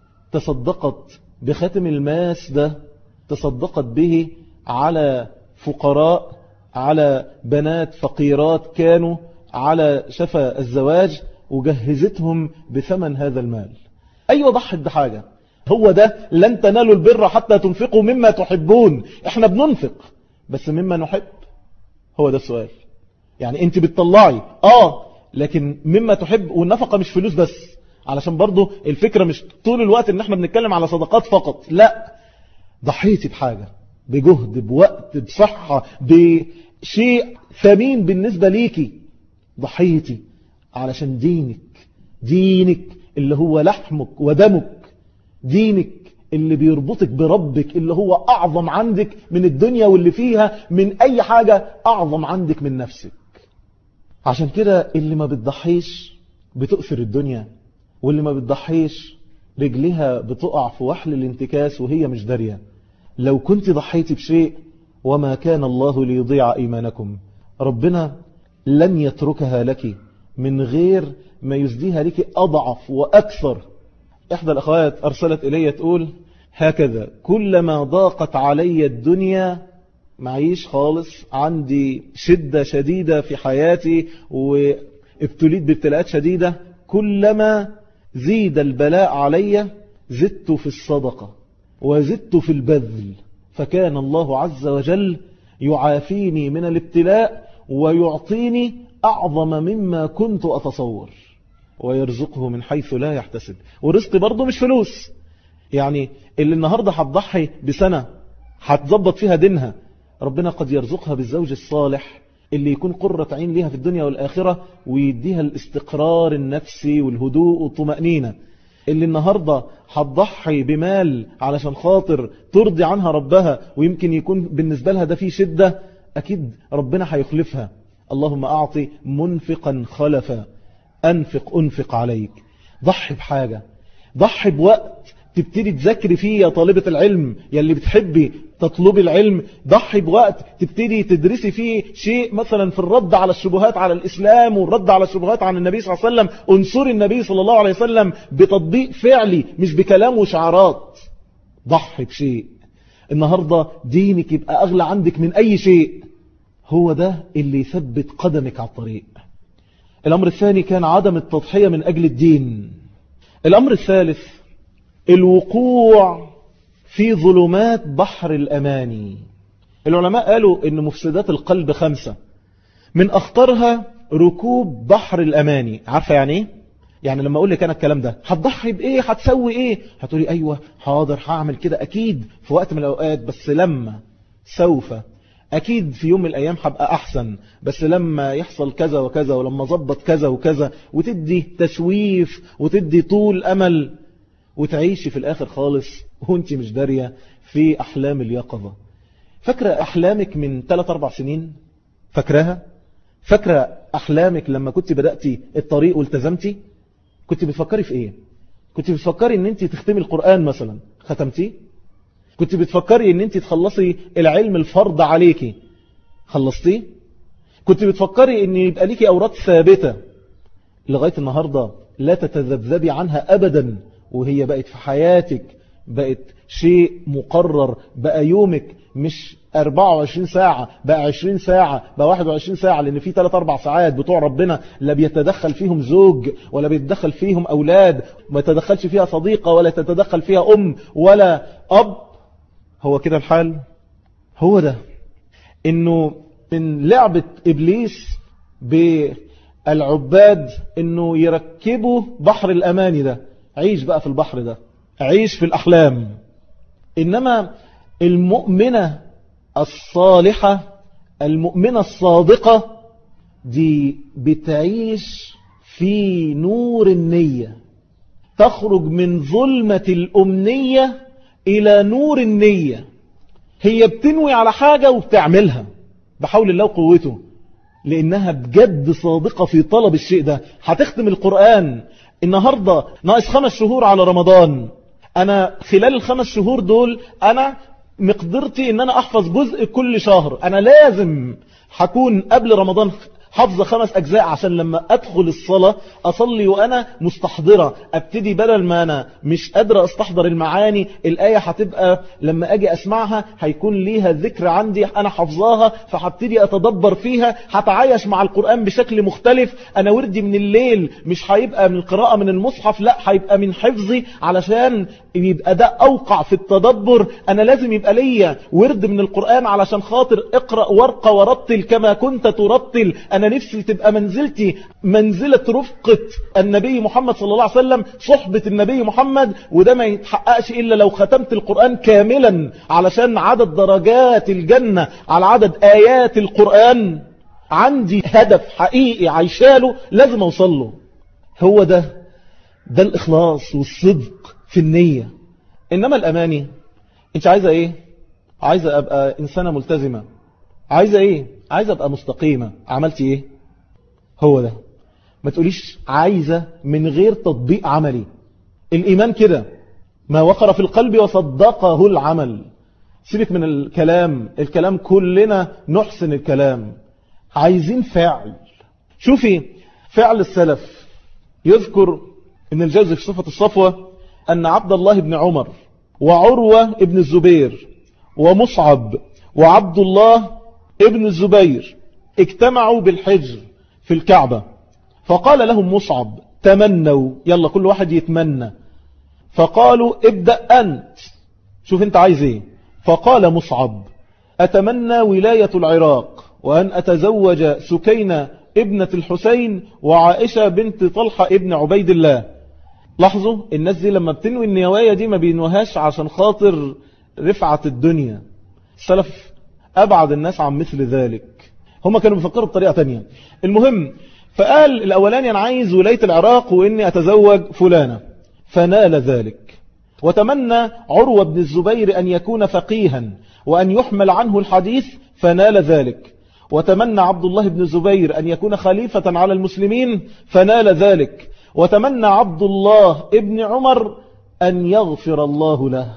تصدقت بخاتم الماس ده تصدقت به على فقراء على بنات فقيرات كانوا على شفا الزواج وجهزتهم بثمن هذا المال أيوة ضحت بحاجة هو ده لن تنالوا البر حتى تنفقوا مما تحبون احنا بننفق بس مما نحب هو ده السؤال يعني انت بتطلعي اه لكن مما تحب والنفقة مش فلوس بس علشان برضو الفكرة مش طول الوقت ان احنا بنتكلم على صدقات فقط لا ضحيتي بحاجة بجهد بوقت بصحة بشيء ثمين بالنسبة ليكي ضحيتي علشان دينك دينك اللي هو لحمك ودمك دينك اللي بيربطك بربك اللي هو أعظم عندك من الدنيا واللي فيها من أي حاجة أعظم عندك من نفسك عشان كده اللي ما بتضحيش بتؤثر الدنيا واللي ما بتضحيش رجلها بتقع في وحل الانتكاس وهي مش دارية لو كنت ضحيتي بشيء وما كان الله ليضيع إيمانكم ربنا لن يتركها لك من غير ما يزديها لك أضعف وأكثر إحدى الأخوات أرسلت إلي تقول هكذا كلما ضاقت علي الدنيا معيش خالص عندي شدة شديدة في حياتي وابتليت بابتلاءات شديدة كلما زيد البلاء علي زدت في الصدقة وزدت في البذل فكان الله عز وجل يعافيني من الابتلاء ويعطيني أعظم مما كنت أتصور ويرزقه من حيث لا يحتسب ورزق برضه مش فلوس يعني اللي النهاردة هتضحي بسنة هتظبط فيها دينها ربنا قد يرزقها بالزوج الصالح اللي يكون قرة عين ليها في الدنيا والآخرة ويديها الاستقرار النفسي والهدوء والطمأنينة اللي النهاردة هتضحي بمال علشان خاطر ترضي عنها ربها ويمكن يكون بالنسبة لها ده فيه شدة أكيد ربنا هيخلفها اللهم أعطي منفقا خلفا أنفق أنفق عليك ضحي بحاجة ضحي بوقت تبتدي تذاكري فيه يا طالبة العلم يا اللي بتحبي تطلبي العلم ضحي بوقت تبتدي تدرسي فيه شيء مثلا في الرد على الشبهات على الإسلام والرد على الشبهات عن النبي صلى الله عليه وسلم انصري النبي صلى الله عليه وسلم بتطبيق فعلي مش بكلام وشعارات ضحي بشيء النهاردة دينك يبقى أغلى عندك من أي شيء هو ده اللي يثبت قدمك على الطريق الأمر الثاني كان عدم التضحية من أجل الدين الأمر الثالث الوقوع في ظلمات بحر الأماني العلماء قالوا أن مفسدات القلب خمسة من أخطرها ركوب بحر الأماني عارفة يعني ايه؟ يعني لما أقول لك أنا الكلام ده هتضحي بإيه هتسوي إيه هتقولي أيوة حاضر هعمل كده أكيد في وقت من الأوقات بس لما سوف أكيد في يوم من الأيام هبقى أحسن بس لما يحصل كذا وكذا ولما ظبط كذا وكذا وتدي تسويف وتدي طول أمل وتعيشي في الآخر خالص وانت مش دارية في أحلام اليقظة فاكرة أحلامك من 3-4 سنين فاكراها فاكرة أحلامك لما كنت بدأتي الطريق والتزمتي كنت بتفكري في إيه كنت بتفكري ان انت تختمي القرآن مثلا ختمتيه كنت بتفكري ان انت تخلصي العلم الفرض عليكي خلصتيه كنت بتفكري ان يبقى ليكي اوراد ثابتة لغاية النهاردة لا تتذبذبي عنها ابدا وهي بقت في حياتك بقت شيء مقرر بقى يومك مش 24 ساعة بقى 20 ساعة بقى 21 ساعة لأن في 3-4 ساعات بتوع ربنا لا بيتدخل فيهم زوج ولا بيتدخل فيهم أولاد ما يتدخلش فيها صديقة ولا تتدخل فيها أم ولا أب هو كده الحال هو ده إنه من لعبة إبليس بالعباد إنه يركبوا بحر الأماني ده عيش بقى في البحر ده عيش في الأحلام إنما المؤمنة الصالحة المؤمنة الصادقة دي بتعيش في نور النية تخرج من ظلمة الأمنية إلى نور النية هي بتنوي على حاجة وبتعملها بحول الله وقوته لأنها بجد صادقة في طلب الشيء ده هتختم القرآن النهاردة ناقص خمس شهور على رمضان أنا خلال الخمس شهور دول أنا مقدرتي ان انا احفظ جزء كل شهر انا لازم هكون قبل رمضان حفظ خمس أجزاء عشان لما أدخل الصلاة أصلي وأنا مستحضرة أبتدي بدل ما أنا مش قادرة أستحضر المعاني الآية هتبقى لما أجي أسمعها هيكون ليها ذكر عندي أنا حفظاها فهبتدي أتدبر فيها هتعايش مع القرآن بشكل مختلف أنا وردي من الليل مش هيبقى من القراءة من المصحف لا هيبقى من حفظي علشان يبقى ده أوقع في التدبر أنا لازم يبقى ليا ورد من القرآن علشان خاطر اقرأ ورقة ورتل كما كنت ترتل أنا نفسي تبقى منزلتي منزلة رفقة النبي محمد صلى الله عليه وسلم صحبة النبي محمد وده ما يتحققش إلا لو ختمت القرآن كاملا علشان عدد درجات الجنة على عدد آيات القرآن عندي هدف حقيقي عايشاله لازم أوصل له هو ده ده الإخلاص والصدق في النية إنما الأماني أنت عايزة إيه عايزة أبقى إنسانة ملتزمة عايزة إيه عايزة أبقى مستقيمة عملتي إيه هو ده ما تقوليش عايزة من غير تطبيق عملي الإيمان كده ما وقر في القلب وصدقه العمل سيبك من الكلام الكلام كلنا نحسن الكلام عايزين فعل شوفي فعل السلف يذكر ان الجوزي في صفة الصفوة ان عبد الله بن عمر وعروة ابن الزبير ومصعب وعبد الله ابن الزبير اجتمعوا بالحجر في الكعبة فقال لهم مصعب تمنوا يلا كل واحد يتمنى فقالوا ابدأ أنت شوف انت عايز ايه فقال مصعب أتمنى ولاية العراق وأن أتزوج سكينة ابنة الحسين وعائشة بنت طلحة ابن عبيد الله لاحظوا الناس دي لما بتنوي النوايا دي ما بينوهاش عشان خاطر رفعة الدنيا السلف أبعد الناس عن مثل ذلك هم كانوا بيفكروا بطريقة تانية المهم فقال الأولاني أنا عايز ولاية العراق وإني أتزوج فلانة فنال ذلك وتمنى عروة بن الزبير أن يكون فقيها وأن يحمل عنه الحديث فنال ذلك وتمنى عبد الله بن الزبير أن يكون خليفة على المسلمين فنال ذلك وتمنى عبد الله ابن عمر أن يغفر الله له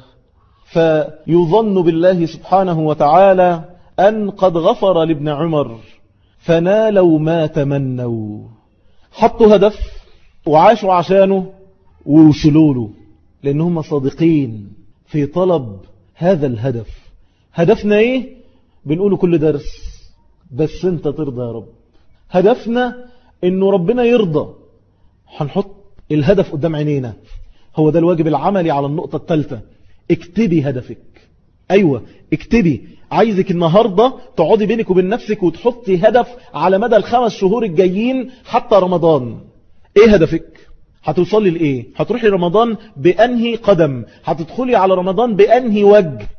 فيظن بالله سبحانه وتعالى أن قد غفر لابن عمر فنالوا ما تمنوا حطوا هدف وعاشوا عشانه ووصلوا له لأنهم صادقين في طلب هذا الهدف هدفنا ايه بنقوله كل درس بس انت ترضى يا رب هدفنا انه ربنا يرضى هنحط الهدف قدام عينينا هو ده الواجب العملي على النقطة الثالثة اكتبي هدفك أيوة اكتبي عايزك النهاردة تقعدي بينك وبين نفسك وتحطي هدف على مدى الخمس شهور الجايين حتى رمضان ايه هدفك هتوصلي لايه هتروحي رمضان بأنهي قدم هتدخلي على رمضان بأنهي وجه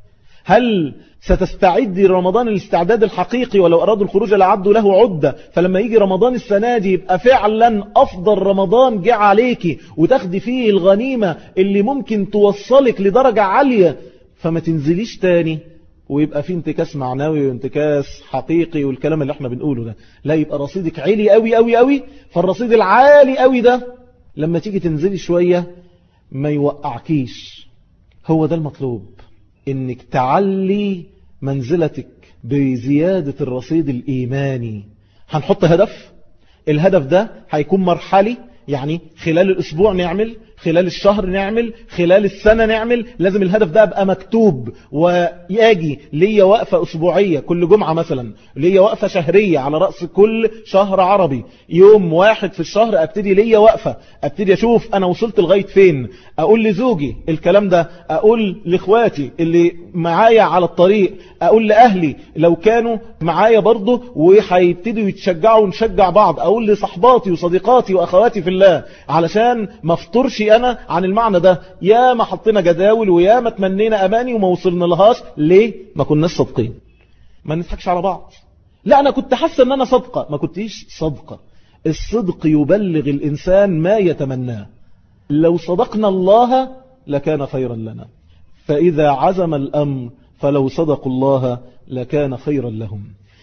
هل ستستعدي رمضان الاستعداد الحقيقي ولو أرادوا الخروج لعدوا له عدة فلما يجي رمضان السنة دي يبقى فعلا أفضل رمضان جاء عليكي وتاخدي فيه الغنيمة اللي ممكن توصلك لدرجة عالية فما تنزليش تاني ويبقى في انتكاس معنوي وانتكاس حقيقي والكلام اللي احنا بنقوله ده لا يبقى رصيدك عالي قوي قوي قوي فالرصيد العالي قوي ده لما تيجي تنزلي شوية ما يوقعكيش هو ده المطلوب انك تعلي منزلتك بزيادة الرصيد الإيماني هنحط هدف الهدف ده هيكون مرحلي يعني خلال الأسبوع نعمل خلال الشهر نعمل خلال السنة نعمل لازم الهدف ده أبقى مكتوب وياجي ليا وقفة أسبوعية كل جمعة مثلا ليا وقفة شهرية على رأس كل شهر عربي يوم واحد في الشهر أبتدي ليا وقفة أبتدي أشوف أنا وصلت لغاية فين أقول لزوجي الكلام ده أقول لإخواتي اللي معايا على الطريق أقول لأهلي لو كانوا معايا برضه وهيبتدوا يتشجعوا ونشجع بعض أقول لصحباتي وصديقاتي وأخواتي في الله علشان ما افطرش أنا عن المعنى ده يا ما حطينا جداول ويا ما تمنينا أماني وما وصلنا لهاش ليه ما كناش صادقين ما نضحكش على بعض لا أنا كنت حاسة أن أنا صدقة ما كنتيش صدقة الصدق يبلغ الإنسان ما يتمناه لو صدقنا الله لكان خيرا لنا فإذا عزم الأمر فلو صدقوا الله لكان خيرا لهم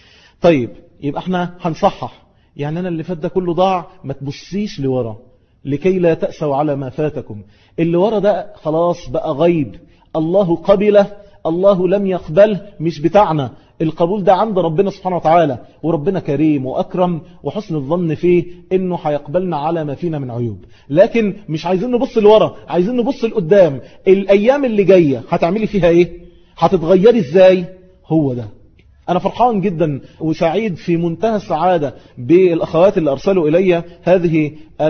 طيب يبقى احنا هنصحح يعني أنا اللي فات ده كله ضاع ما تبصيش لورا لكي لا تأسوا على ما فاتكم اللي ورا ده خلاص بقى غيب الله قبله الله لم يقبله مش بتاعنا القبول ده عند ربنا سبحانه وتعالى وربنا كريم وأكرم وحسن الظن فيه إنه هيقبلنا على ما فينا من عيوب لكن مش عايزين نبص لورا عايزين نبص لقدام الأيام اللي جاية هتعملي فيها إيه هتتغيري إزاي هو ده أنا فرحان جدا وسعيد في منتهى السعادة بالأخوات اللي أرسلوا إلي هذه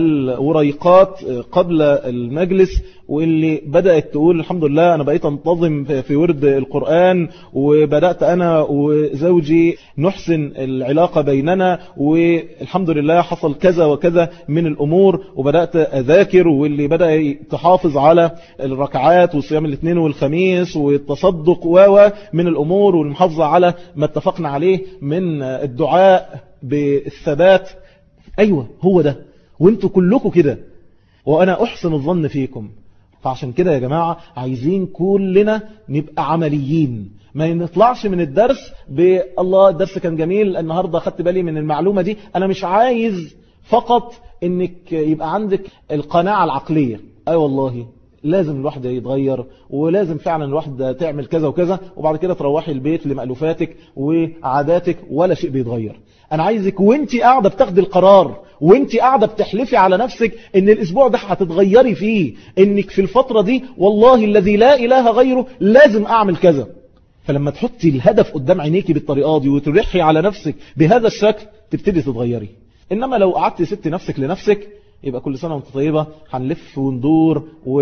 الوريقات قبل المجلس واللي بدأت تقول الحمد لله أنا بقيت أنتظم في ورد القرآن وبدأت أنا وزوجي نحسن العلاقة بيننا والحمد لله حصل كذا وكذا من الأمور وبدأت أذاكر واللي بدأ تحافظ على الركعات والصيام الاثنين والخميس والتصدق و من الأمور والمحافظة على ما اتفقنا عليه من الدعاء بالثبات أيوة هو ده وانتوا كلكم كده وأنا أحسن الظن فيكم فعشان كده يا جماعة عايزين كلنا نبقى عمليين ما نطلعش من الدرس بالله الدرس كان جميل النهاردة خدت بالي من المعلومة دي أنا مش عايز فقط انك يبقى عندك القناعة العقلية اي أيوة والله لازم الواحد يتغير ولازم فعلا الواحد تعمل كذا وكذا وبعد كده تروحي البيت لمألوفاتك وعاداتك ولا شيء بيتغير انا عايزك وانت قاعدة بتاخدي القرار وانت قاعدة بتحلفي على نفسك ان الاسبوع ده هتتغيري فيه انك في الفترة دي والله الذي لا اله غيره لازم اعمل كذا فلما تحطي الهدف قدام عينيكي بالطريقة دي وترحي على نفسك بهذا الشكل تبتدي تتغيري انما لو قعدت ست نفسك لنفسك يبقى كل سنة وانت طيبة هنلف وندور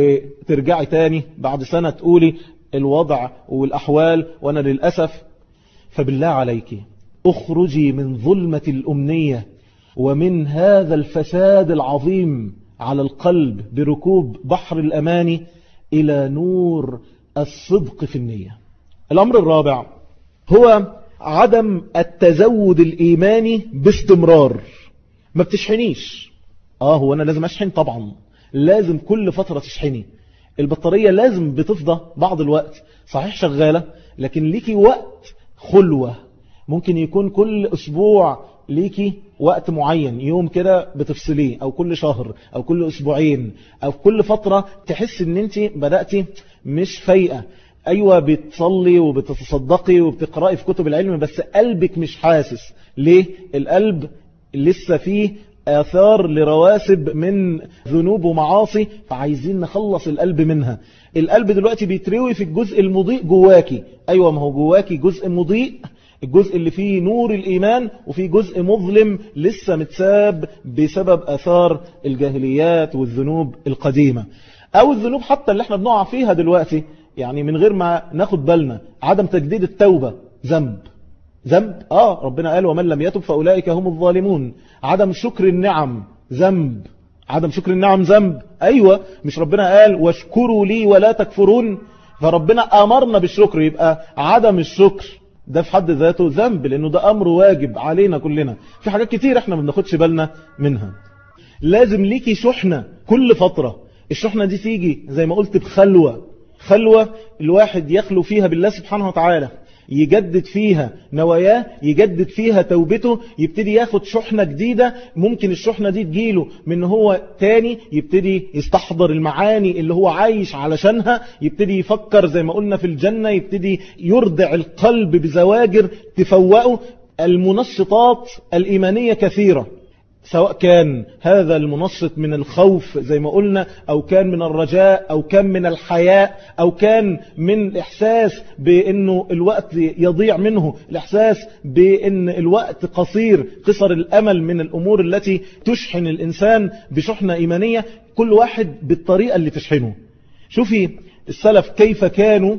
وترجعي تاني بعد سنة تقولي الوضع والأحوال وأنا للأسف فبالله عليك اخرجي من ظلمة الأمنية ومن هذا الفساد العظيم على القلب بركوب بحر الأماني إلى نور الصدق في النية الأمر الرابع هو عدم التزود الإيماني باستمرار ما بتشحنيش آه هو أنا لازم أشحن طبعا لازم كل فترة تشحني البطارية لازم بتفضى بعض الوقت صحيح شغالة لكن ليكي وقت خلوة ممكن يكون كل أسبوع ليكي وقت معين يوم كده بتفصليه أو كل شهر أو كل أسبوعين أو كل فترة تحس ان انت بدأتي مش فايقة أيوة بتصلي وبتتصدقي وبتقرأي في كتب العلم بس قلبك مش حاسس ليه القلب لسه فيه آثار لرواسب من ذنوب ومعاصي فعايزين نخلص القلب منها القلب دلوقتي بيتروي في الجزء المضيء جواكي أيوة ما هو جواكي جزء مضيء الجزء اللي فيه نور الإيمان وفيه جزء مظلم لسه متساب بسبب أثار الجاهليات والذنوب القديمة أو الذنوب حتى اللي احنا بنقع فيها دلوقتي يعني من غير ما ناخد بالنا عدم تجديد التوبة ذنب ذنب آه ربنا قال ومن لم يتب فأولئك هم الظالمون عدم شكر النعم ذنب عدم شكر النعم ذنب أيوة مش ربنا قال واشكروا لي ولا تكفرون فربنا أمرنا بالشكر يبقى عدم الشكر ده في حد ذاته ذنب لأنه ده أمر واجب علينا كلنا في حاجات كتير احنا ما بناخدش بالنا منها لازم ليكي شحنة كل فترة الشحنة دي تيجي زي ما قلت بخلوة خلوة الواحد يخلو فيها بالله سبحانه وتعالى يجدد فيها نواياه يجدد فيها توبته يبتدي ياخد شحنة جديدة ممكن الشحنة دي تجيله من هو تاني يبتدي يستحضر المعاني اللي هو عايش علشانها يبتدي يفكر زي ما قلنا في الجنة يبتدي يردع القلب بزواجر تفوقه المنشطات الإيمانية كثيرة سواء كان هذا المنشط من الخوف زي ما قلنا أو كان من الرجاء أو كان من الحياء أو كان من الإحساس بأنه الوقت يضيع منه الإحساس بأن الوقت قصير قصر الأمل من الأمور التي تشحن الإنسان بشحنة إيمانية كل واحد بالطريقة اللي تشحنه شوفي السلف كيف كانوا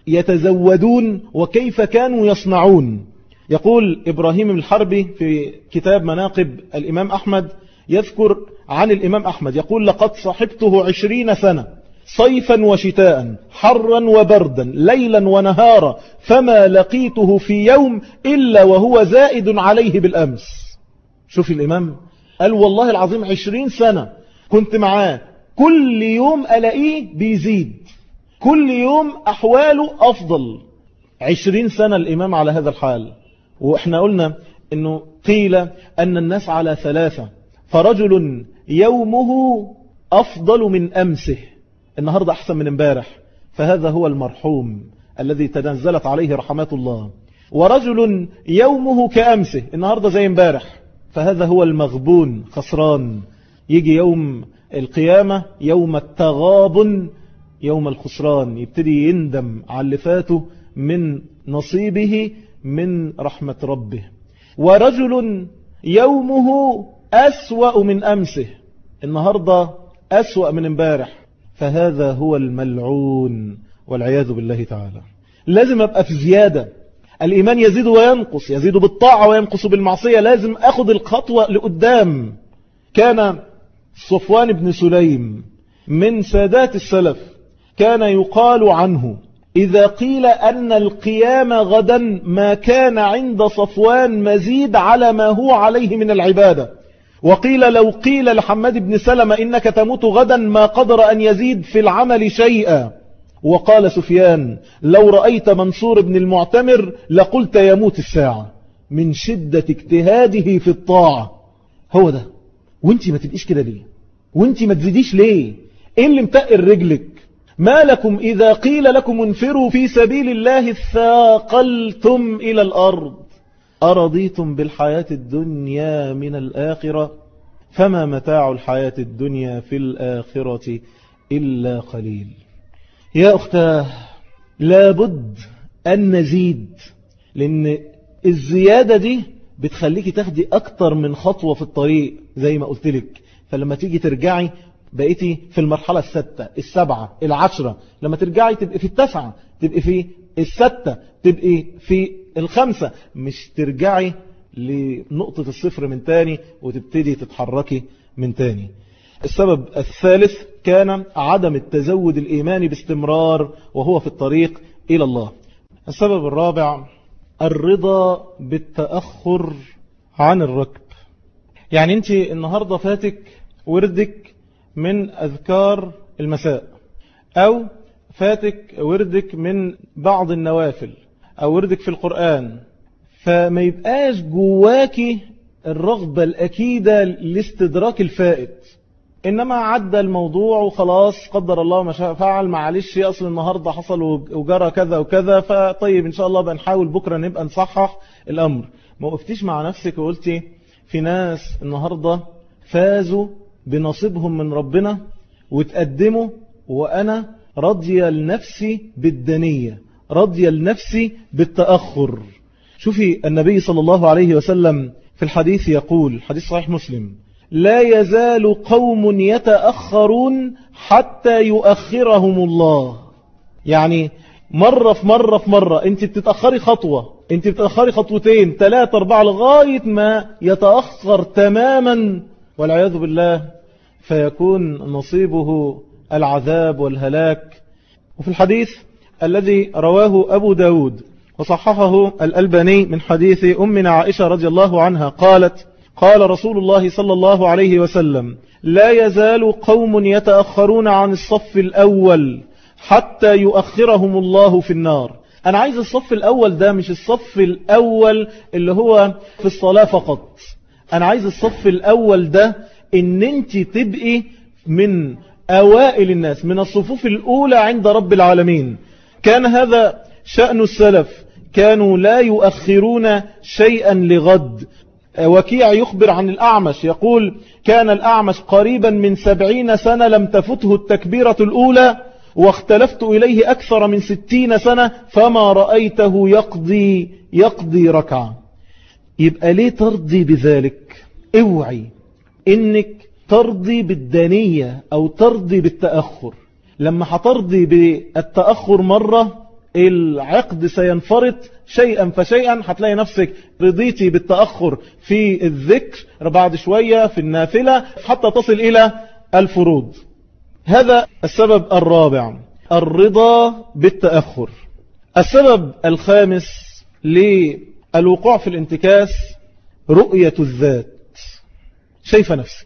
يتزودون وكيف كانوا يصنعون يقول إبراهيم الحربي في كتاب مناقب الإمام أحمد يذكر عن الإمام أحمد يقول لقد صحبته عشرين سنة صيفا وشتاء حرا وبردا ليلا ونهارا فما لقيته في يوم إلا وهو زائد عليه بالأمس شوف الإمام قال والله العظيم عشرين سنة كنت معاه كل يوم ألاقيه بيزيد كل يوم أحواله أفضل عشرين سنة الإمام على هذا الحال وإحنا قلنا أنه قيل أن الناس على ثلاثة فرجل يومه أفضل من أمسه النهاردة أحسن من امبارح فهذا هو المرحوم الذي تنزلت عليه رحمات الله ورجل يومه كأمسه النهاردة زي امبارح فهذا هو المغبون خسران يجي يوم القيامة يوم التغابن يوم الخسران يبتدي يندم على اللي فاته من نصيبه من رحمة ربه ورجل يومه أسوأ من أمسه النهاردة أسوأ من امبارح فهذا هو الملعون والعياذ بالله تعالى لازم أبقى في زيادة الإيمان يزيد وينقص يزيد بالطاعة وينقص بالمعصية لازم أخذ الخطوة لقدام كان صفوان بن سليم من سادات السلف كان يقال عنه إذا قيل أن القيام غدا ما كان عند صفوان مزيد على ما هو عليه من العبادة وقيل لو قيل لحمد بن سلمة إنك تموت غدا ما قدر أن يزيد في العمل شيئا وقال سفيان لو رأيت منصور بن المعتمر لقلت يموت الساعة من شدة اجتهاده في الطاعة هو ده وانت ما تبقيش كده ليه وانت ما تزيديش ليه ايه اللي متقل رجلك ما لكم إذا قيل لكم انفروا في سبيل الله ثاقلتم إلى الأرض أرضيتم بالحياة الدنيا من الآخرة فما متاع الحياة الدنيا في الآخرة إلا قليل يا أختاه لابد أن نزيد لأن الزيادة دي بتخليك تاخدي أكتر من خطوة في الطريق زي ما قلت لك فلما تيجي ترجعي بقيتي في المرحلة الستة السبعة العشرة لما ترجعي تبقي في التسعة تبقي في الستة تبقي في الخمسة مش ترجعي لنقطة الصفر من تاني وتبتدي تتحركي من تاني السبب الثالث كان عدم التزود الإيماني باستمرار وهو في الطريق إلى الله السبب الرابع الرضا بالتأخر عن الركب يعني انت النهاردة فاتك وردك من أذكار المساء أو فاتك وردك من بعض النوافل أو وردك في القرآن فما يبقاش جواكي الرغبة الأكيدة لاستدراك الفائت إنما عدى الموضوع وخلاص قدر الله ما شاء فعل معلش أصل النهاردة حصل وجرى كذا وكذا فطيب إن شاء الله بنحاول بكرة نبقى نصحح الأمر ما وقفتيش مع نفسك وقلتي في ناس النهاردة فازوا بنصيبهم من ربنا وتقدموا وأنا رضي لنفسي بالدنية رضي لنفسي بالتأخر شوفي النبي صلى الله عليه وسلم في الحديث يقول حديث صحيح مسلم لا يزال قوم يتأخرون حتى يؤخرهم الله يعني مرة في مرة في مرة انت بتتأخري خطوة انت بتتأخري خطوتين ثلاثة اربعة لغاية ما يتأخر تماما والعياذ بالله فيكون نصيبه العذاب والهلاك وفي الحديث الذي رواه أبو داود وصححه الألباني من حديث أمنا عائشة رضي الله عنها قالت قال رسول الله صلى الله عليه وسلم لا يزال قوم يتأخرون عن الصف الأول حتى يؤخرهم الله في النار أنا عايز الصف الأول ده مش الصف الأول اللي هو في الصلاة فقط أنا عايز الصف الأول ده إن أنت تبقي من أوائل الناس من الصفوف الأولى عند رب العالمين كان هذا شأن السلف كانوا لا يؤخرون شيئا لغد وكيع يخبر عن الأعمش يقول كان الأعمش قريبا من سبعين سنة لم تفته التكبيرة الأولى واختلفت إليه أكثر من ستين سنة فما رأيته يقضي يقضي ركعة يبقى ليه ترضي بذلك اوعي انك ترضي بالدانية او ترضي بالتأخر لما هترضي بالتأخر مرة العقد سينفرط شيئا فشيئا هتلاقي نفسك رضيتي بالتأخر في الذكر بعد شوية في النافلة حتى تصل إلى الفروض هذا السبب الرابع الرضا بالتأخر السبب الخامس للوقوع في الانتكاس رؤية الذات شايفة نفسك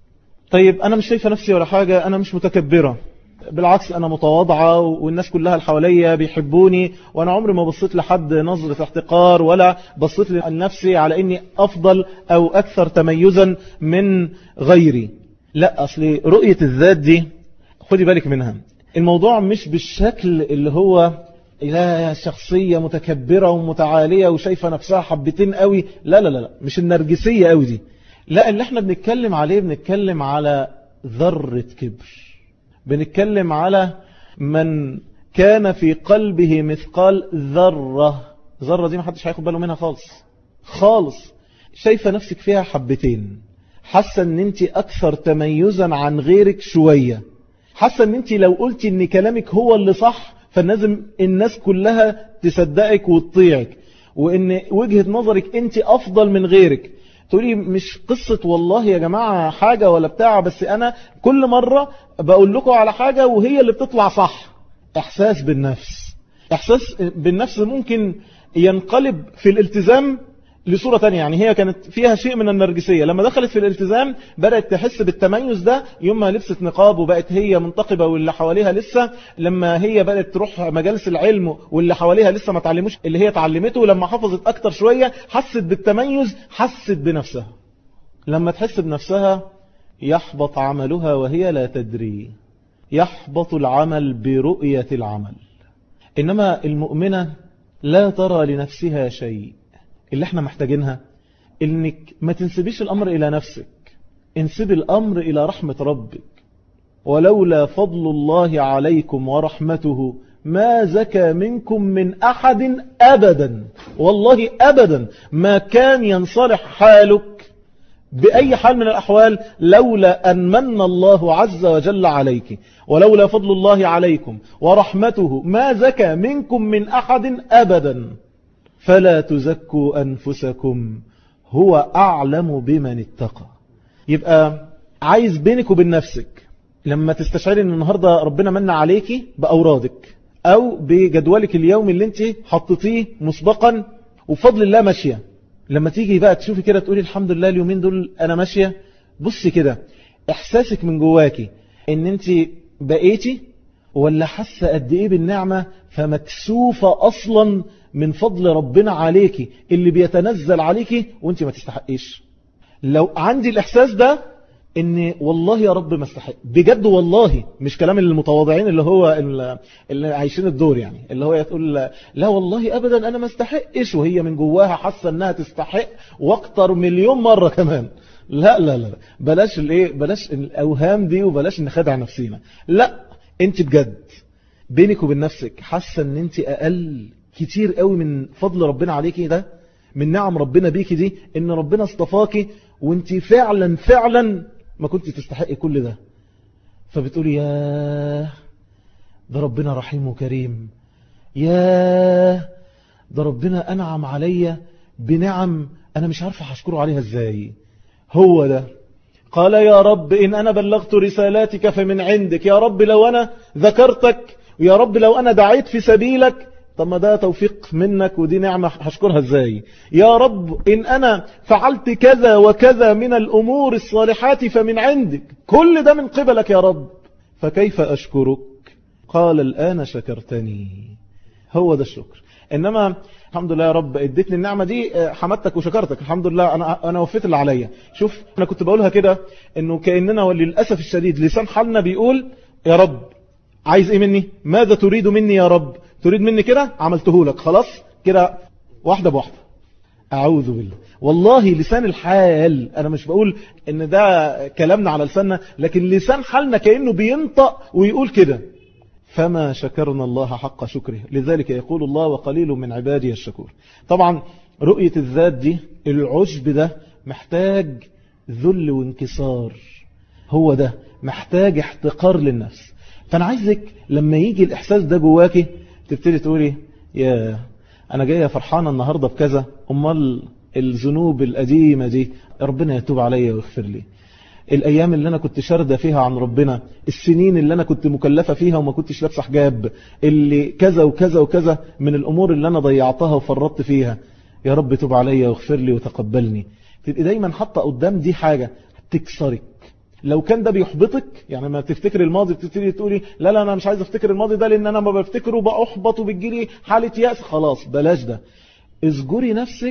طيب أنا مش شايفة نفسي ولا حاجة أنا مش متكبرة بالعكس أنا متواضعة والناس كلها اللي حواليا بيحبوني وأنا عمري ما بصيت لحد نظرة احتقار ولا بصيت لنفسي على إني أفضل أو أكثر تميزا من غيري لا أصل رؤية الذات دي خدي بالك منها الموضوع مش بالشكل اللي هو لا شخصية متكبرة ومتعالية وشايفة نفسها حبتين قوي لا لا لا مش النرجسية قوي دي لا اللي احنا بنتكلم عليه بنتكلم على ذرة كبر بنتكلم على من كان في قلبه مثقال ذرة ذرة دي ما حدش هياخد باله منها خالص خالص شايفة نفسك فيها حبتين حاسة ان انت اكثر تميزا عن غيرك شوية حاسة ان انت لو قلت ان كلامك هو اللي صح فلازم الناس كلها تصدقك وتطيعك وان وجهة نظرك انت افضل من غيرك تقولي مش قصة والله يا جماعة حاجة ولا بتاع بس انا كل مرة بقول لكم على حاجة وهي اللي بتطلع صح احساس بالنفس احساس بالنفس ممكن ينقلب في الالتزام لصورة تانية يعني هي كانت فيها شيء من النرجسية لما دخلت في الالتزام بدأت تحس بالتميز ده يوم ما لبست نقاب وبقت هي منتقبة واللي حواليها لسه لما هي بدأت تروح مجالس العلم واللي حواليها لسه ما تعلموش اللي هي تعلمته لما حفظت أكتر شوية حست بالتميز حست بنفسها لما تحس بنفسها يحبط عملها وهي لا تدري يحبط العمل برؤية العمل إنما المؤمنة لا ترى لنفسها شيء اللي احنا محتاجينها انك ما تنسبيش الامر الى نفسك انسب الامر الى رحمة ربك ولولا فضل الله عليكم ورحمته ما زكى منكم من احد ابدا والله ابدا ما كان ينصلح حالك بأي حال من الأحوال لولا أن من الله عز وجل عليك ولولا فضل الله عليكم ورحمته ما زكى منكم من أحد أبدا فلا تزكوا أنفسكم هو أعلم بمن اتقى يبقى عايز بينك وبين نفسك لما تستشعري ان النهاردة ربنا من عليكي بأورادك أو بجدولك اليومي اللي انت حطيتيه مسبقا وفضل الله ماشية لما تيجي بقى تشوفي كده تقولي الحمد لله اليومين دول أنا ماشية بصي كده إحساسك من جواكي ان انت بقيتي ولا حاسة قد ايه بالنعمة فمكسوفة أصلا من فضل ربنا عليكي اللي بيتنزل عليكي وانت ما تستحقيش لو عندي الإحساس ده ان والله يا رب ما استحق بجد والله مش كلام المتواضعين اللي هو اللي عايشين الدور يعني اللي هو تقول لا والله ابدا انا ما استحقش وهي من جواها حاسه انها تستحق واكتر مليون مره كمان لا لا لا بلاش الايه بلاش الاوهام دي وبلاش نخدع نفسينا لا انت بجد بينك وبين نفسك حاسه ان انت اقل كتير قوي من فضل ربنا عليكي ده من نعم ربنا بيكي دي ان ربنا اصطفاكي وانت فعلا فعلا ما كنت تستحقي كل ده فبتقولي يا ده ربنا رحيم وكريم ياه ده ربنا أنعم عليا بنعم أنا مش عارف أشكره عليها إزاي هو ده قال يا رب إن أنا بلغت رسالاتك فمن عندك يا رب لو أنا ذكرتك يا رب لو أنا دعيت في سبيلك طب ما ده توفيق منك ودي نعمة هشكرها ازاي يا رب إن أنا فعلت كذا وكذا من الأمور الصالحات فمن عندك كل ده من قبلك يا رب فكيف أشكرك قال الآن شكرتني هو ده الشكر إنما الحمد لله يا رب اديتني النعمة دي حمدتك وشكرتك الحمد لله أنا, أنا وفيت اللي عليا شوف أنا كنت بقولها كده إنه كأننا وللأسف الشديد لسان حالنا بيقول يا رب عايز ايه مني ماذا تريد مني يا رب تريد مني كده عملته لك خلاص كده واحدة بواحدة أعوذ بالله والله لسان الحال أنا مش بقول إن ده كلامنا على لساننا لكن لسان حالنا كأنه بينطق ويقول كده فما شكرنا الله حق شكره لذلك يقول الله وقليل من عبادي الشكور طبعا رؤية الذات دي العجب ده محتاج ذل وانكسار هو ده محتاج احتقار للنفس فأنا عايزك لما يجي الإحساس ده جواكي تبتدي تقولي يا أنا جاية فرحانة النهاردة بكذا أمال الذنوب القديمة دي ربنا يتوب عليا ويغفر لي الأيام اللي أنا كنت شاردة فيها عن ربنا السنين اللي أنا كنت مكلفة فيها وما كنتش لابسه حجاب اللي كذا وكذا وكذا من الأمور اللي أنا ضيعتها وفرطت فيها يا رب توب عليا واغفر لي وتقبلني تبقى دايما حاطة قدام دي حاجة تكسرك لو كان ده بيحبطك يعني ما تفتكر الماضي بتبتدي تقولي لا لا انا مش عايز افتكر الماضي ده لان انا ما بفتكره بأحبط وبتجيلي حالة يأس خلاص بلاش ده اذكري نفسك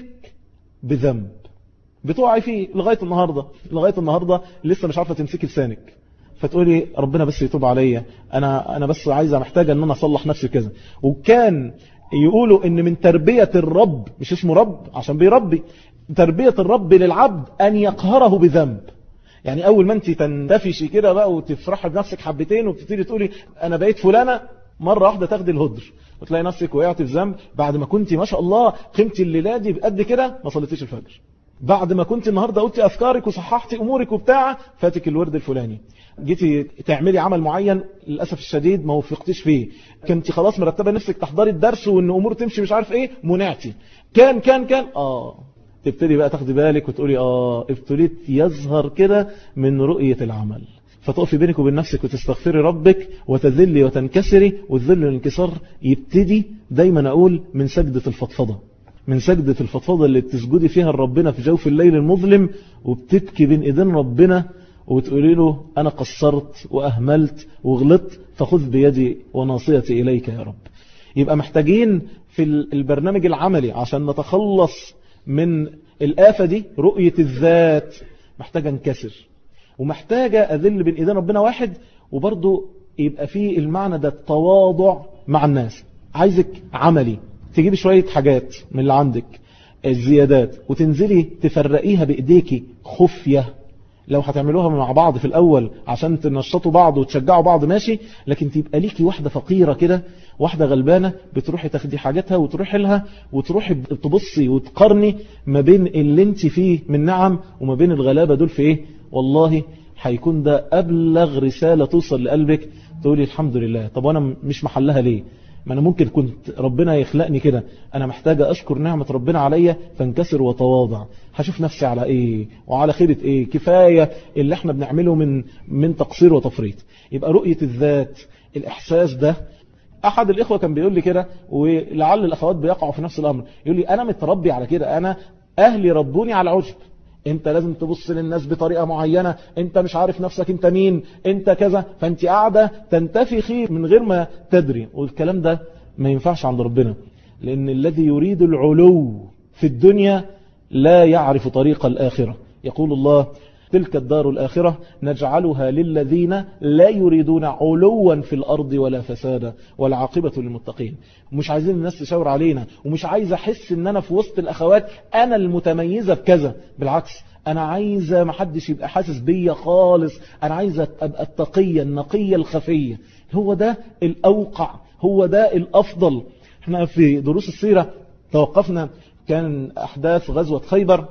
بذنب بتوعي فيه لغاية النهاردة لغاية النهاردة لسه مش عارفة تمسكي لسانك فتقولي ربنا بس يتوب عليا انا انا بس عايزه محتاجه ان انا اصلح نفسي كذا وكان يقولوا ان من تربية الرب مش اسمه رب عشان بيربي تربية الرب للعبد ان يقهره بذنب يعني اول ما انت تندفشي كده بقى وتفرحي بنفسك حبتين وتبتدي تقولي انا بقيت فلانة مرة واحدة تاخدي الهدر وتلاقي نفسك وقعت في ذنب بعد ما كنت ما شاء الله قيمتي الليلة دي بقد كده ما صليتيش الفجر بعد ما كنت النهاردة قلتي أفكارك وصححتي أمورك وبتاع فاتك الورد الفلاني جيتي تعملي عمل معين للأسف الشديد ما وفقتيش فيه كنت خلاص مرتبة نفسك تحضري الدرس وان أمور تمشي مش عارف ايه منعتي كان كان كان آه تبتدي بقى تاخدي بالك وتقولي آه ابتليت يظهر كده من رؤية العمل فتقفي بينك وبين نفسك وتستغفري ربك وتذلي وتنكسري والذل والانكسار يبتدي دايما أقول من سجدة الفضفضة من سجدة الفضفضة اللي بتسجدي فيها لربنا في جوف الليل المظلم وبتبكي بين ايدين ربنا وتقولي له أنا قصرت وأهملت وغلطت فخذ بيدي وناصيتي إليك يا رب يبقى محتاجين في البرنامج العملي عشان نتخلص من الآفة دي رؤية الذات محتاجة انكسر ومحتاجة أذل بين إيدين ربنا واحد وبرضو يبقى فيه المعنى ده التواضع مع الناس عايزك عملي تجيب شوية حاجات من اللي عندك الزيادات وتنزلي تفرقيها بإيديكي خفية لو هتعملوها مع بعض في الأول عشان تنشطوا بعض وتشجعوا بعض ماشي لكن تبقى ليكي واحدة فقيرة كده واحدة غلبانة بتروحي تاخدي حاجاتها وتروحي لها وتروحي تبصي وتقارني ما بين اللي انت فيه من نعم وما بين الغلابة دول في ايه والله هيكون ده أبلغ رسالة توصل لقلبك تقولي الحمد لله طب وانا مش محلها ليه ما انا ممكن كنت ربنا يخلقني كده انا محتاجة اشكر نعمة ربنا عليا فانكسر وتواضع هشوف نفسي على ايه وعلى خيرة ايه كفاية اللي احنا بنعمله من من تقصير وتفريط يبقى رؤية الذات الاحساس ده احد الاخوة كان بيقول لي كده ولعل الاخوات بيقعوا في نفس الامر يقول لي انا متربي على كده انا اهلي ربوني على عجب انت لازم تبص للناس بطريقة معينة انت مش عارف نفسك انت مين انت كذا فانت قاعدة تنتفخي من غير ما تدري والكلام ده ما ينفعش عند ربنا لان الذي يريد العلو في الدنيا لا يعرف طريق الآخرة يقول الله تلك الدار الآخرة نجعلها للذين لا يريدون علوا في الأرض ولا فسادا والعاقبة للمتقين مش عايزين الناس تشاور علينا ومش عايز أحس ان أنا في وسط الأخوات أنا المتميزة بكذا بالعكس أنا عايزة محدش يبقى حاسس بيا خالص أنا عايزة أبقى التقية النقية الخفية هو ده الأوقع هو ده الأفضل احنا في دروس السيرة توقفنا كان أحداث غزوة خيبر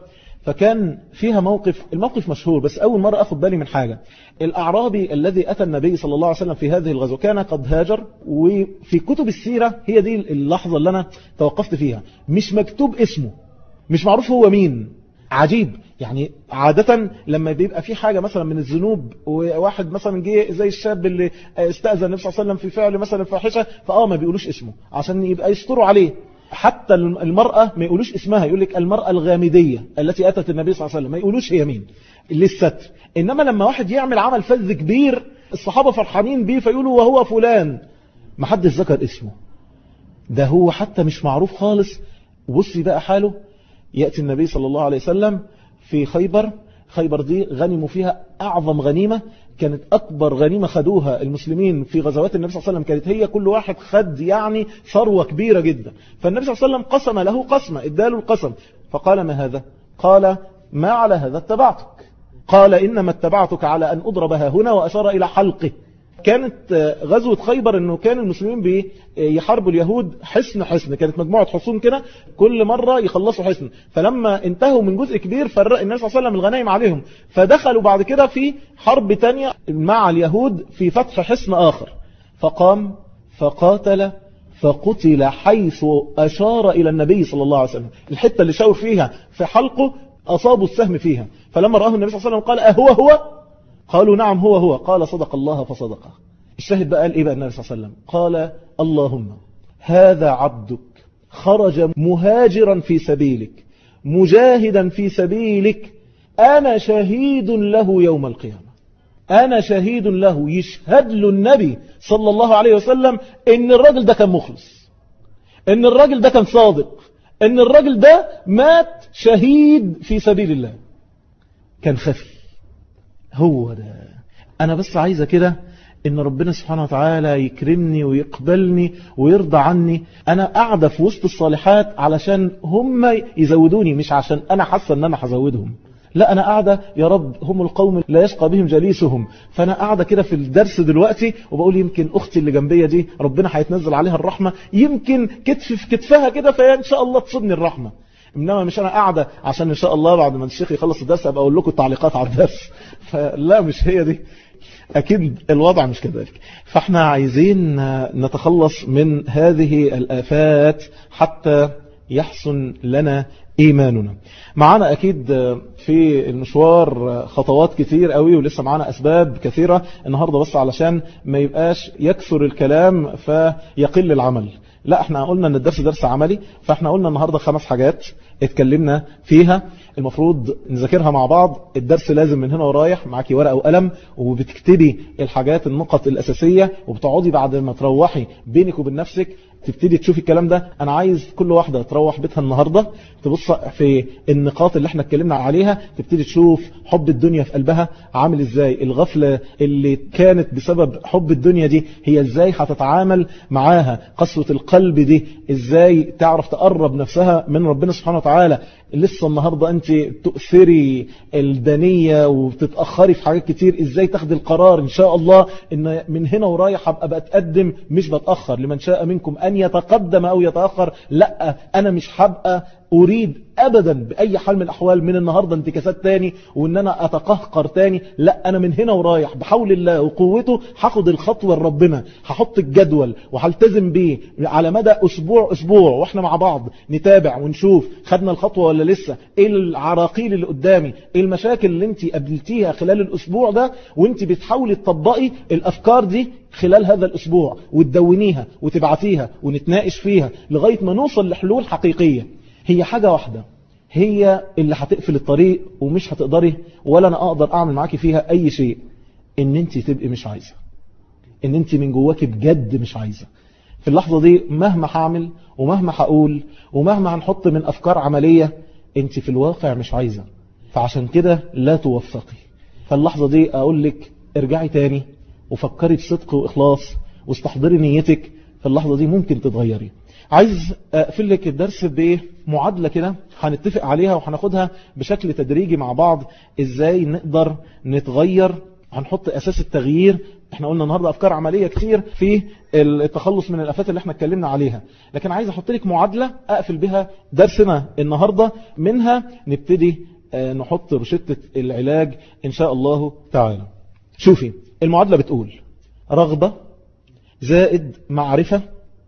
فكان فيها موقف الموقف مشهور بس أول مرة أخذ بالي من حاجة الأعرابي الذي أتى النبي صلى الله عليه وسلم في هذه الغزوة كان قد هاجر وفي كتب السيرة هي دي اللحظة اللي أنا توقفت فيها مش مكتوب اسمه مش معروف هو مين عجيب يعني عادة لما بيبقى في حاجة مثلا من الذنوب وواحد مثلا جه زي الشاب اللي استأذن النبي صلى الله عليه وسلم في فعل مثلا فاحشة فآه ما بيقولوش اسمه عشان يبقى يستروا عليه حتى المرأة ما يقولوش اسمها يقول لك المرأة الغامدية التي أتت النبي صلى الله عليه وسلم ما يقولوش هي مين للستر إنما لما واحد يعمل عمل فذ كبير الصحابة فرحانين بيه فيقولوا وهو فلان ما حدش ذكر اسمه ده هو حتى مش معروف خالص وبصي بقى حاله يأتي النبي صلى الله عليه وسلم في خيبر خيبر دي غنموا فيها أعظم غنيمة كانت أكبر غنيمة خدوها المسلمين في غزوات النبي صلى الله عليه وسلم كانت هي كل واحد خد يعني ثروة كبيرة جدا فالنبي صلى الله عليه وسلم قسم له قسمة اداله القسم فقال ما هذا قال ما على هذا اتبعتك قال إنما اتبعتك على أن أضربها هنا وأشار إلى حلقه كانت غزوة خيبر انه كان المسلمين بيحاربوا اليهود حصن حصن كانت مجموعة حصون كده كل مرة يخلصوا حصن فلما انتهوا من جزء كبير فرق النبي صلى الله عليه وسلم الغنائم عليهم فدخلوا بعد كده في حرب تانية مع اليهود في فتح حصن آخر فقام فقاتل فقتل حيث أشار إلى النبي صلى الله عليه وسلم الحتة اللي شاور فيها في حلقه أصابوا السهم فيها فلما رآه النبي صلى الله عليه وسلم قال أهو هو قالوا نعم هو هو قال صدق الله فصدقه الشاهد بقى قال إيه بقى النبي صلى الله عليه وسلم قال اللهم هذا عبدك خرج مهاجرا في سبيلك مجاهدا في سبيلك أنا شهيد له يوم القيامة أنا شهيد له يشهد له النبي صلى الله عليه وسلم إن الراجل ده كان مخلص إن الراجل ده كان صادق إن الراجل ده مات شهيد في سبيل الله كان خفي هو ده أنا بس عايزة كده إن ربنا سبحانه وتعالى يكرمني ويقبلني ويرضى عني أنا قاعدة في وسط الصالحات علشان هم يزودوني مش عشان أنا حاسة أن أنا هزودهم لا أنا قاعدة يا رب هم القوم لا يشقى بهم جليسهم فأنا قاعدة كده في الدرس دلوقتي وبقول يمكن أختي اللي جنبية دي ربنا هيتنزل عليها الرحمة يمكن كتف في كتفها كده فإن شاء الله تصدني الرحمة إنما مش أنا قاعدة عشان إن شاء الله بعد ما الشيخ يخلص الدرس أبقى أقول لكم التعليقات على الدرس فلا مش هي دي أكيد الوضع مش كذلك فاحنا عايزين نتخلص من هذه الآفات حتى يحسن لنا إيماننا معانا أكيد في المشوار خطوات كتير قوي ولسه معانا أسباب كثيرة النهاردة بس علشان ما يبقاش يكثر الكلام فيقل العمل لا احنا قلنا ان الدرس درس عملي فاحنا قلنا النهاردة خمس حاجات اتكلمنا فيها المفروض نذاكرها مع بعض الدرس لازم من هنا ورايح معاكي ورقة وقلم وبتكتبي الحاجات النقط الأساسية وبتقعدي بعد ما تروحي بينك وبين نفسك تبتدي تشوفي الكلام ده انا عايز كل واحدة تروح بيتها النهاردة تبص في النقاط اللي احنا اتكلمنا عليها تبتدي تشوف حب الدنيا في قلبها عامل ازاي الغفلة اللي كانت بسبب حب الدنيا دي هي ازاي هتتعامل معاها قسوة القلب دي ازاي تعرف تقرب نفسها من ربنا سبحانه وتعالى لسه النهاردة انت تؤثري الدنية وبتتأخري في حاجات كتير ازاي تاخدي القرار ان شاء الله ان من هنا ورايح هبقى بتقدم مش بتأخر لمن شاء منكم ان يتقدم او يتأخر لا انا مش هبقى أريد أبدا بأي حال من الأحوال من النهاردة انتكاسات تاني وإن أنا أتقهقر تاني لا أنا من هنا ورايح بحول الله وقوته هاخد الخطوة لربنا هحط الجدول وهلتزم بيه على مدى أسبوع أسبوع وإحنا مع بعض نتابع ونشوف خدنا الخطوة ولا لسه إيه العراقيل اللي قدامي إيه المشاكل اللي انت قابلتيها خلال الأسبوع ده وانت بتحاولي تطبقي الأفكار دي خلال هذا الأسبوع وتدونيها وتبعتيها ونتناقش فيها لغاية ما نوصل لحلول حقيقية هي حاجة واحدة هي اللي هتقفل الطريق ومش هتقدري ولا أنا أقدر أعمل معاكي فيها أي شيء إن أنت تبقي مش عايزة إن أنت من جواك بجد مش عايزة في اللحظة دي مهما هعمل ومهما هقول ومهما هنحط من أفكار عملية أنت في الواقع مش عايزة فعشان كده لا توفقي فاللحظة دي أقول لك ارجعي تاني وفكري بصدق وإخلاص واستحضري نيتك في اللحظة دي ممكن تتغيري عايز اقفل لك الدرس بمعادلة كده هنتفق عليها وهناخدها بشكل تدريجي مع بعض ازاي نقدر نتغير هنحط اساس التغيير احنا قلنا النهاردة افكار عملية كتير في التخلص من الافات اللي احنا اتكلمنا عليها لكن عايز احط لك معادلة اقفل بها درسنا النهاردة منها نبتدي نحط رشدة العلاج إن شاء الله تعالى شوفي المعادلة بتقول رغبة زائد معرفة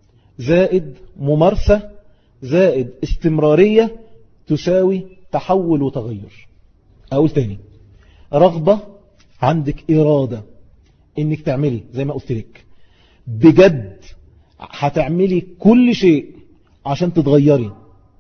زائد ممارسة زائد استمرارية تساوي تحول وتغير أقول تاني رغبة عندك إرادة إنك تعملي زي ما قلت لك بجد هتعملي كل شيء عشان تتغيري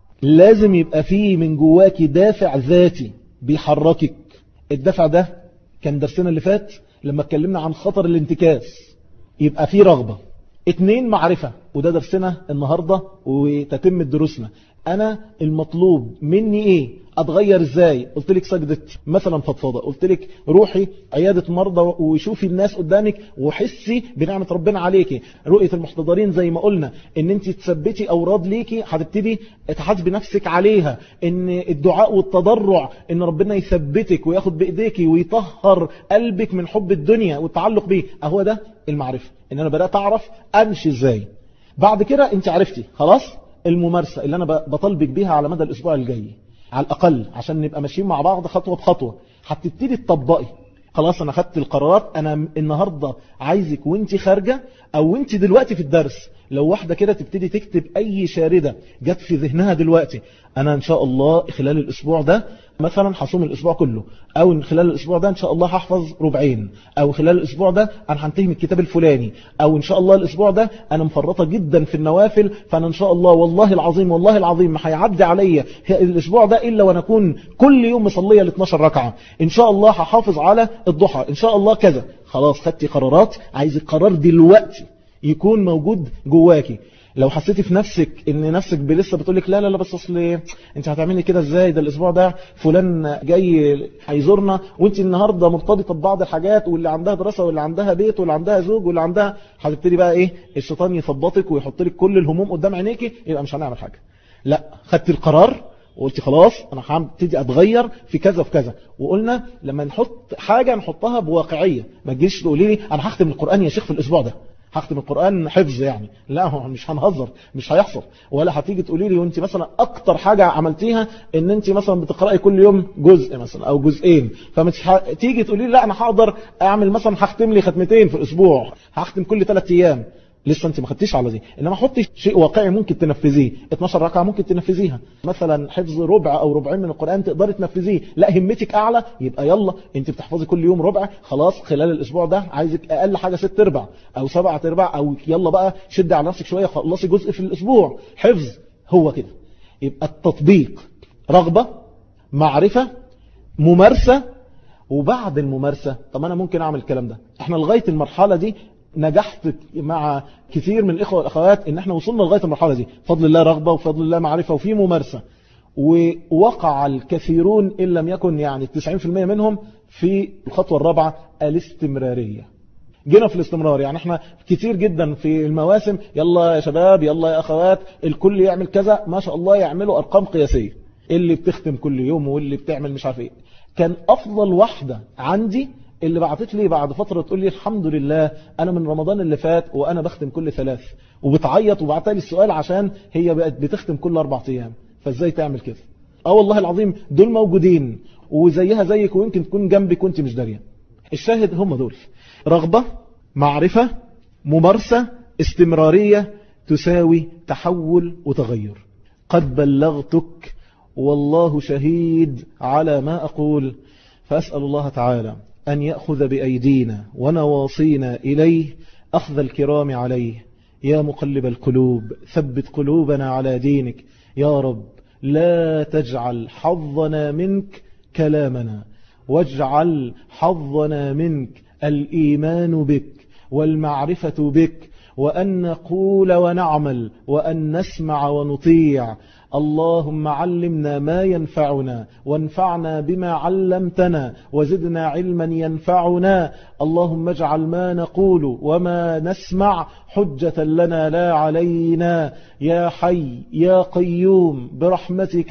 لازم يبقى فيه من جواكي دافع ذاتي بيحركك الدافع ده كان درسنا اللي فات لما اتكلمنا عن خطر الانتكاس يبقى فيه رغبة اتنين معرفة وده درسنا النهاردة وتتم دروسنا انا المطلوب مني ايه اتغير ازاي قلت لك سجدة مثلا فضفضة قلت لك روحي عيادة مرضى وشوفي الناس قدامك وحسي بنعمة ربنا عليكي رؤية المحتضرين زي ما قلنا ان انت تثبتي اوراد ليكي هتبتدي تحاسبي نفسك عليها ان الدعاء والتضرع ان ربنا يثبتك وياخد بايديكي ويطهر قلبك من حب الدنيا والتعلق بيه اهو ده المعرفة ان انا بدأت اعرف امشي ازاي بعد كده انت عرفتي خلاص الممارسة اللي انا بطالبك بيها على مدى الاسبوع الجاي على الأقل عشان نبقى ماشيين مع بعض خطوة بخطوة هتبتدي تطبقي خلاص أنا خدت القرارات أنا النهاردة عايزك وانت خارجة أو وانت دلوقتي في الدرس لو واحدة كده تبتدي تكتب أي شاردة جت في ذهنها دلوقتي أنا إن شاء الله خلال الأسبوع ده مثلا هصوم الأسبوع كله أو خلال الأسبوع ده إن شاء الله هحفظ ربعين أو خلال الأسبوع ده أنا هنتهي من الكتاب الفلاني أو إن شاء الله الأسبوع ده أنا مفرطة جدا في النوافل فأنا إن شاء الله والله العظيم والله العظيم ما هيعدي عليا الأسبوع ده إلا وأنا أكون كل يوم مصلية ل 12 ركعة إن شاء الله هحافظ على الضحى إن شاء الله كذا خلاص خدتي قرارات عايز القرار دلوقتي يكون موجود جواكي لو حسيتي في نفسك ان نفسك لسه بتقولك لا لا لا بس اصل انت هتعملي كده ازاي ده الاسبوع ده فلان جاي هيزورنا وانت النهارده مرتبطه ببعض الحاجات واللي عندها دراسه واللي عندها بيت واللي عندها زوج واللي عندها هتبتدي بقى ايه الشيطان يثبطك ويحط لك كل الهموم قدام عينيكي يبقى مش هنعمل حاجه لا خدتي القرار وقلت خلاص انا هبتدي اتغير في كذا في كذا وقلنا لما نحط حاجه نحطها بواقعيه ما تجيش تقولي لي انا هختم القران يا شيخ في الاسبوع ده هختم القرآن حفظ يعني لا هو مش هنهزر مش هيحصل ولا هتيجي تقولي لي وانت مثلا اكتر حاجة عملتيها ان انت مثلا بتقرأي كل يوم جزء مثلا او جزئين فمش تيجي تقولي لي لا انا هقدر اعمل مثلا هختم لي ختمتين في الاسبوع هختم كل ثلاث ايام لسه انت ما خدتيش على دي انما حطي شيء واقعي ممكن تنفذيه 12 ركعه ممكن تنفذيها مثلا حفظ ربع او ربعين من القران تقدري تنفذيه لا همتك اعلى يبقى يلا انت بتحفظي كل يوم ربع خلاص خلال الاسبوع ده عايزك اقل حاجه ست ارباع او سبعة ارباع او يلا بقى شد على نفسك شويه خلصي جزء في الاسبوع حفظ هو كده يبقى التطبيق رغبه معرفه ممارسه وبعد الممارسه طب انا ممكن اعمل الكلام ده احنا لغايه المرحله دي نجحت مع كثير من الإخوة والأخوات إن احنا وصلنا لغاية المرحلة دي فضل الله رغبة وفضل الله معرفة وفي ممارسة ووقع الكثيرون إن لم يكن يعني 90% منهم في الخطوة الرابعة الاستمرارية جينا في الاستمرار يعني احنا كتير جدا في المواسم يلا يا شباب يلا يا أخوات الكل يعمل كذا ما شاء الله يعملوا أرقام قياسية اللي بتختم كل يوم واللي بتعمل مش عارف ايه كان أفضل واحدة عندي اللي بعتت لي بعد فترة تقول لي الحمد لله أنا من رمضان اللي فات وأنا بختم كل ثلاث وبتعيط وبعتها لي السؤال عشان هي بقت بتختم كل أربع أيام فإزاي تعمل كده اه والله العظيم دول موجودين وزيها زيك ويمكن تكون جنبك وانت مش دارية الشاهد هم دول رغبة معرفة ممارسة استمرارية تساوي تحول وتغير قد بلغتك والله شهيد على ما أقول فأسأل الله تعالى أن يأخذ بأيدينا ونواصينا إليه أخذ الكرام عليه يا مقلب القلوب ثبت قلوبنا على دينك يا رب لا تجعل حظنا منك كلامنا واجعل حظنا منك الإيمان بك والمعرفة بك وأن نقول ونعمل وأن نسمع ونطيع اللهم علمنا ما ينفعنا وانفعنا بما علمتنا وزدنا علما ينفعنا اللهم اجعل ما نقول وما نسمع حجة لنا لا علينا يا حي يا قيوم برحمتك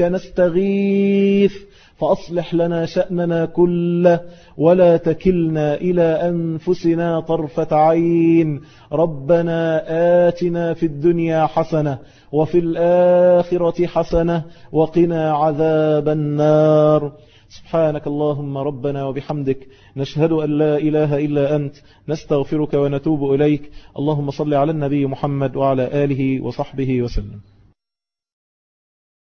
نستغيث فأصلح لنا شأننا كله ولا تكلنا إلى أنفسنا طرفة عين ربنا آتنا في الدنيا حسنة وفي الآخرة حسنة وقنا عذاب النار سبحانك اللهم ربنا وبحمدك نشهد أن لا إله إلا أنت نستغفرك ونتوب إليك اللهم صل على النبي محمد وعلى آله وصحبه وسلم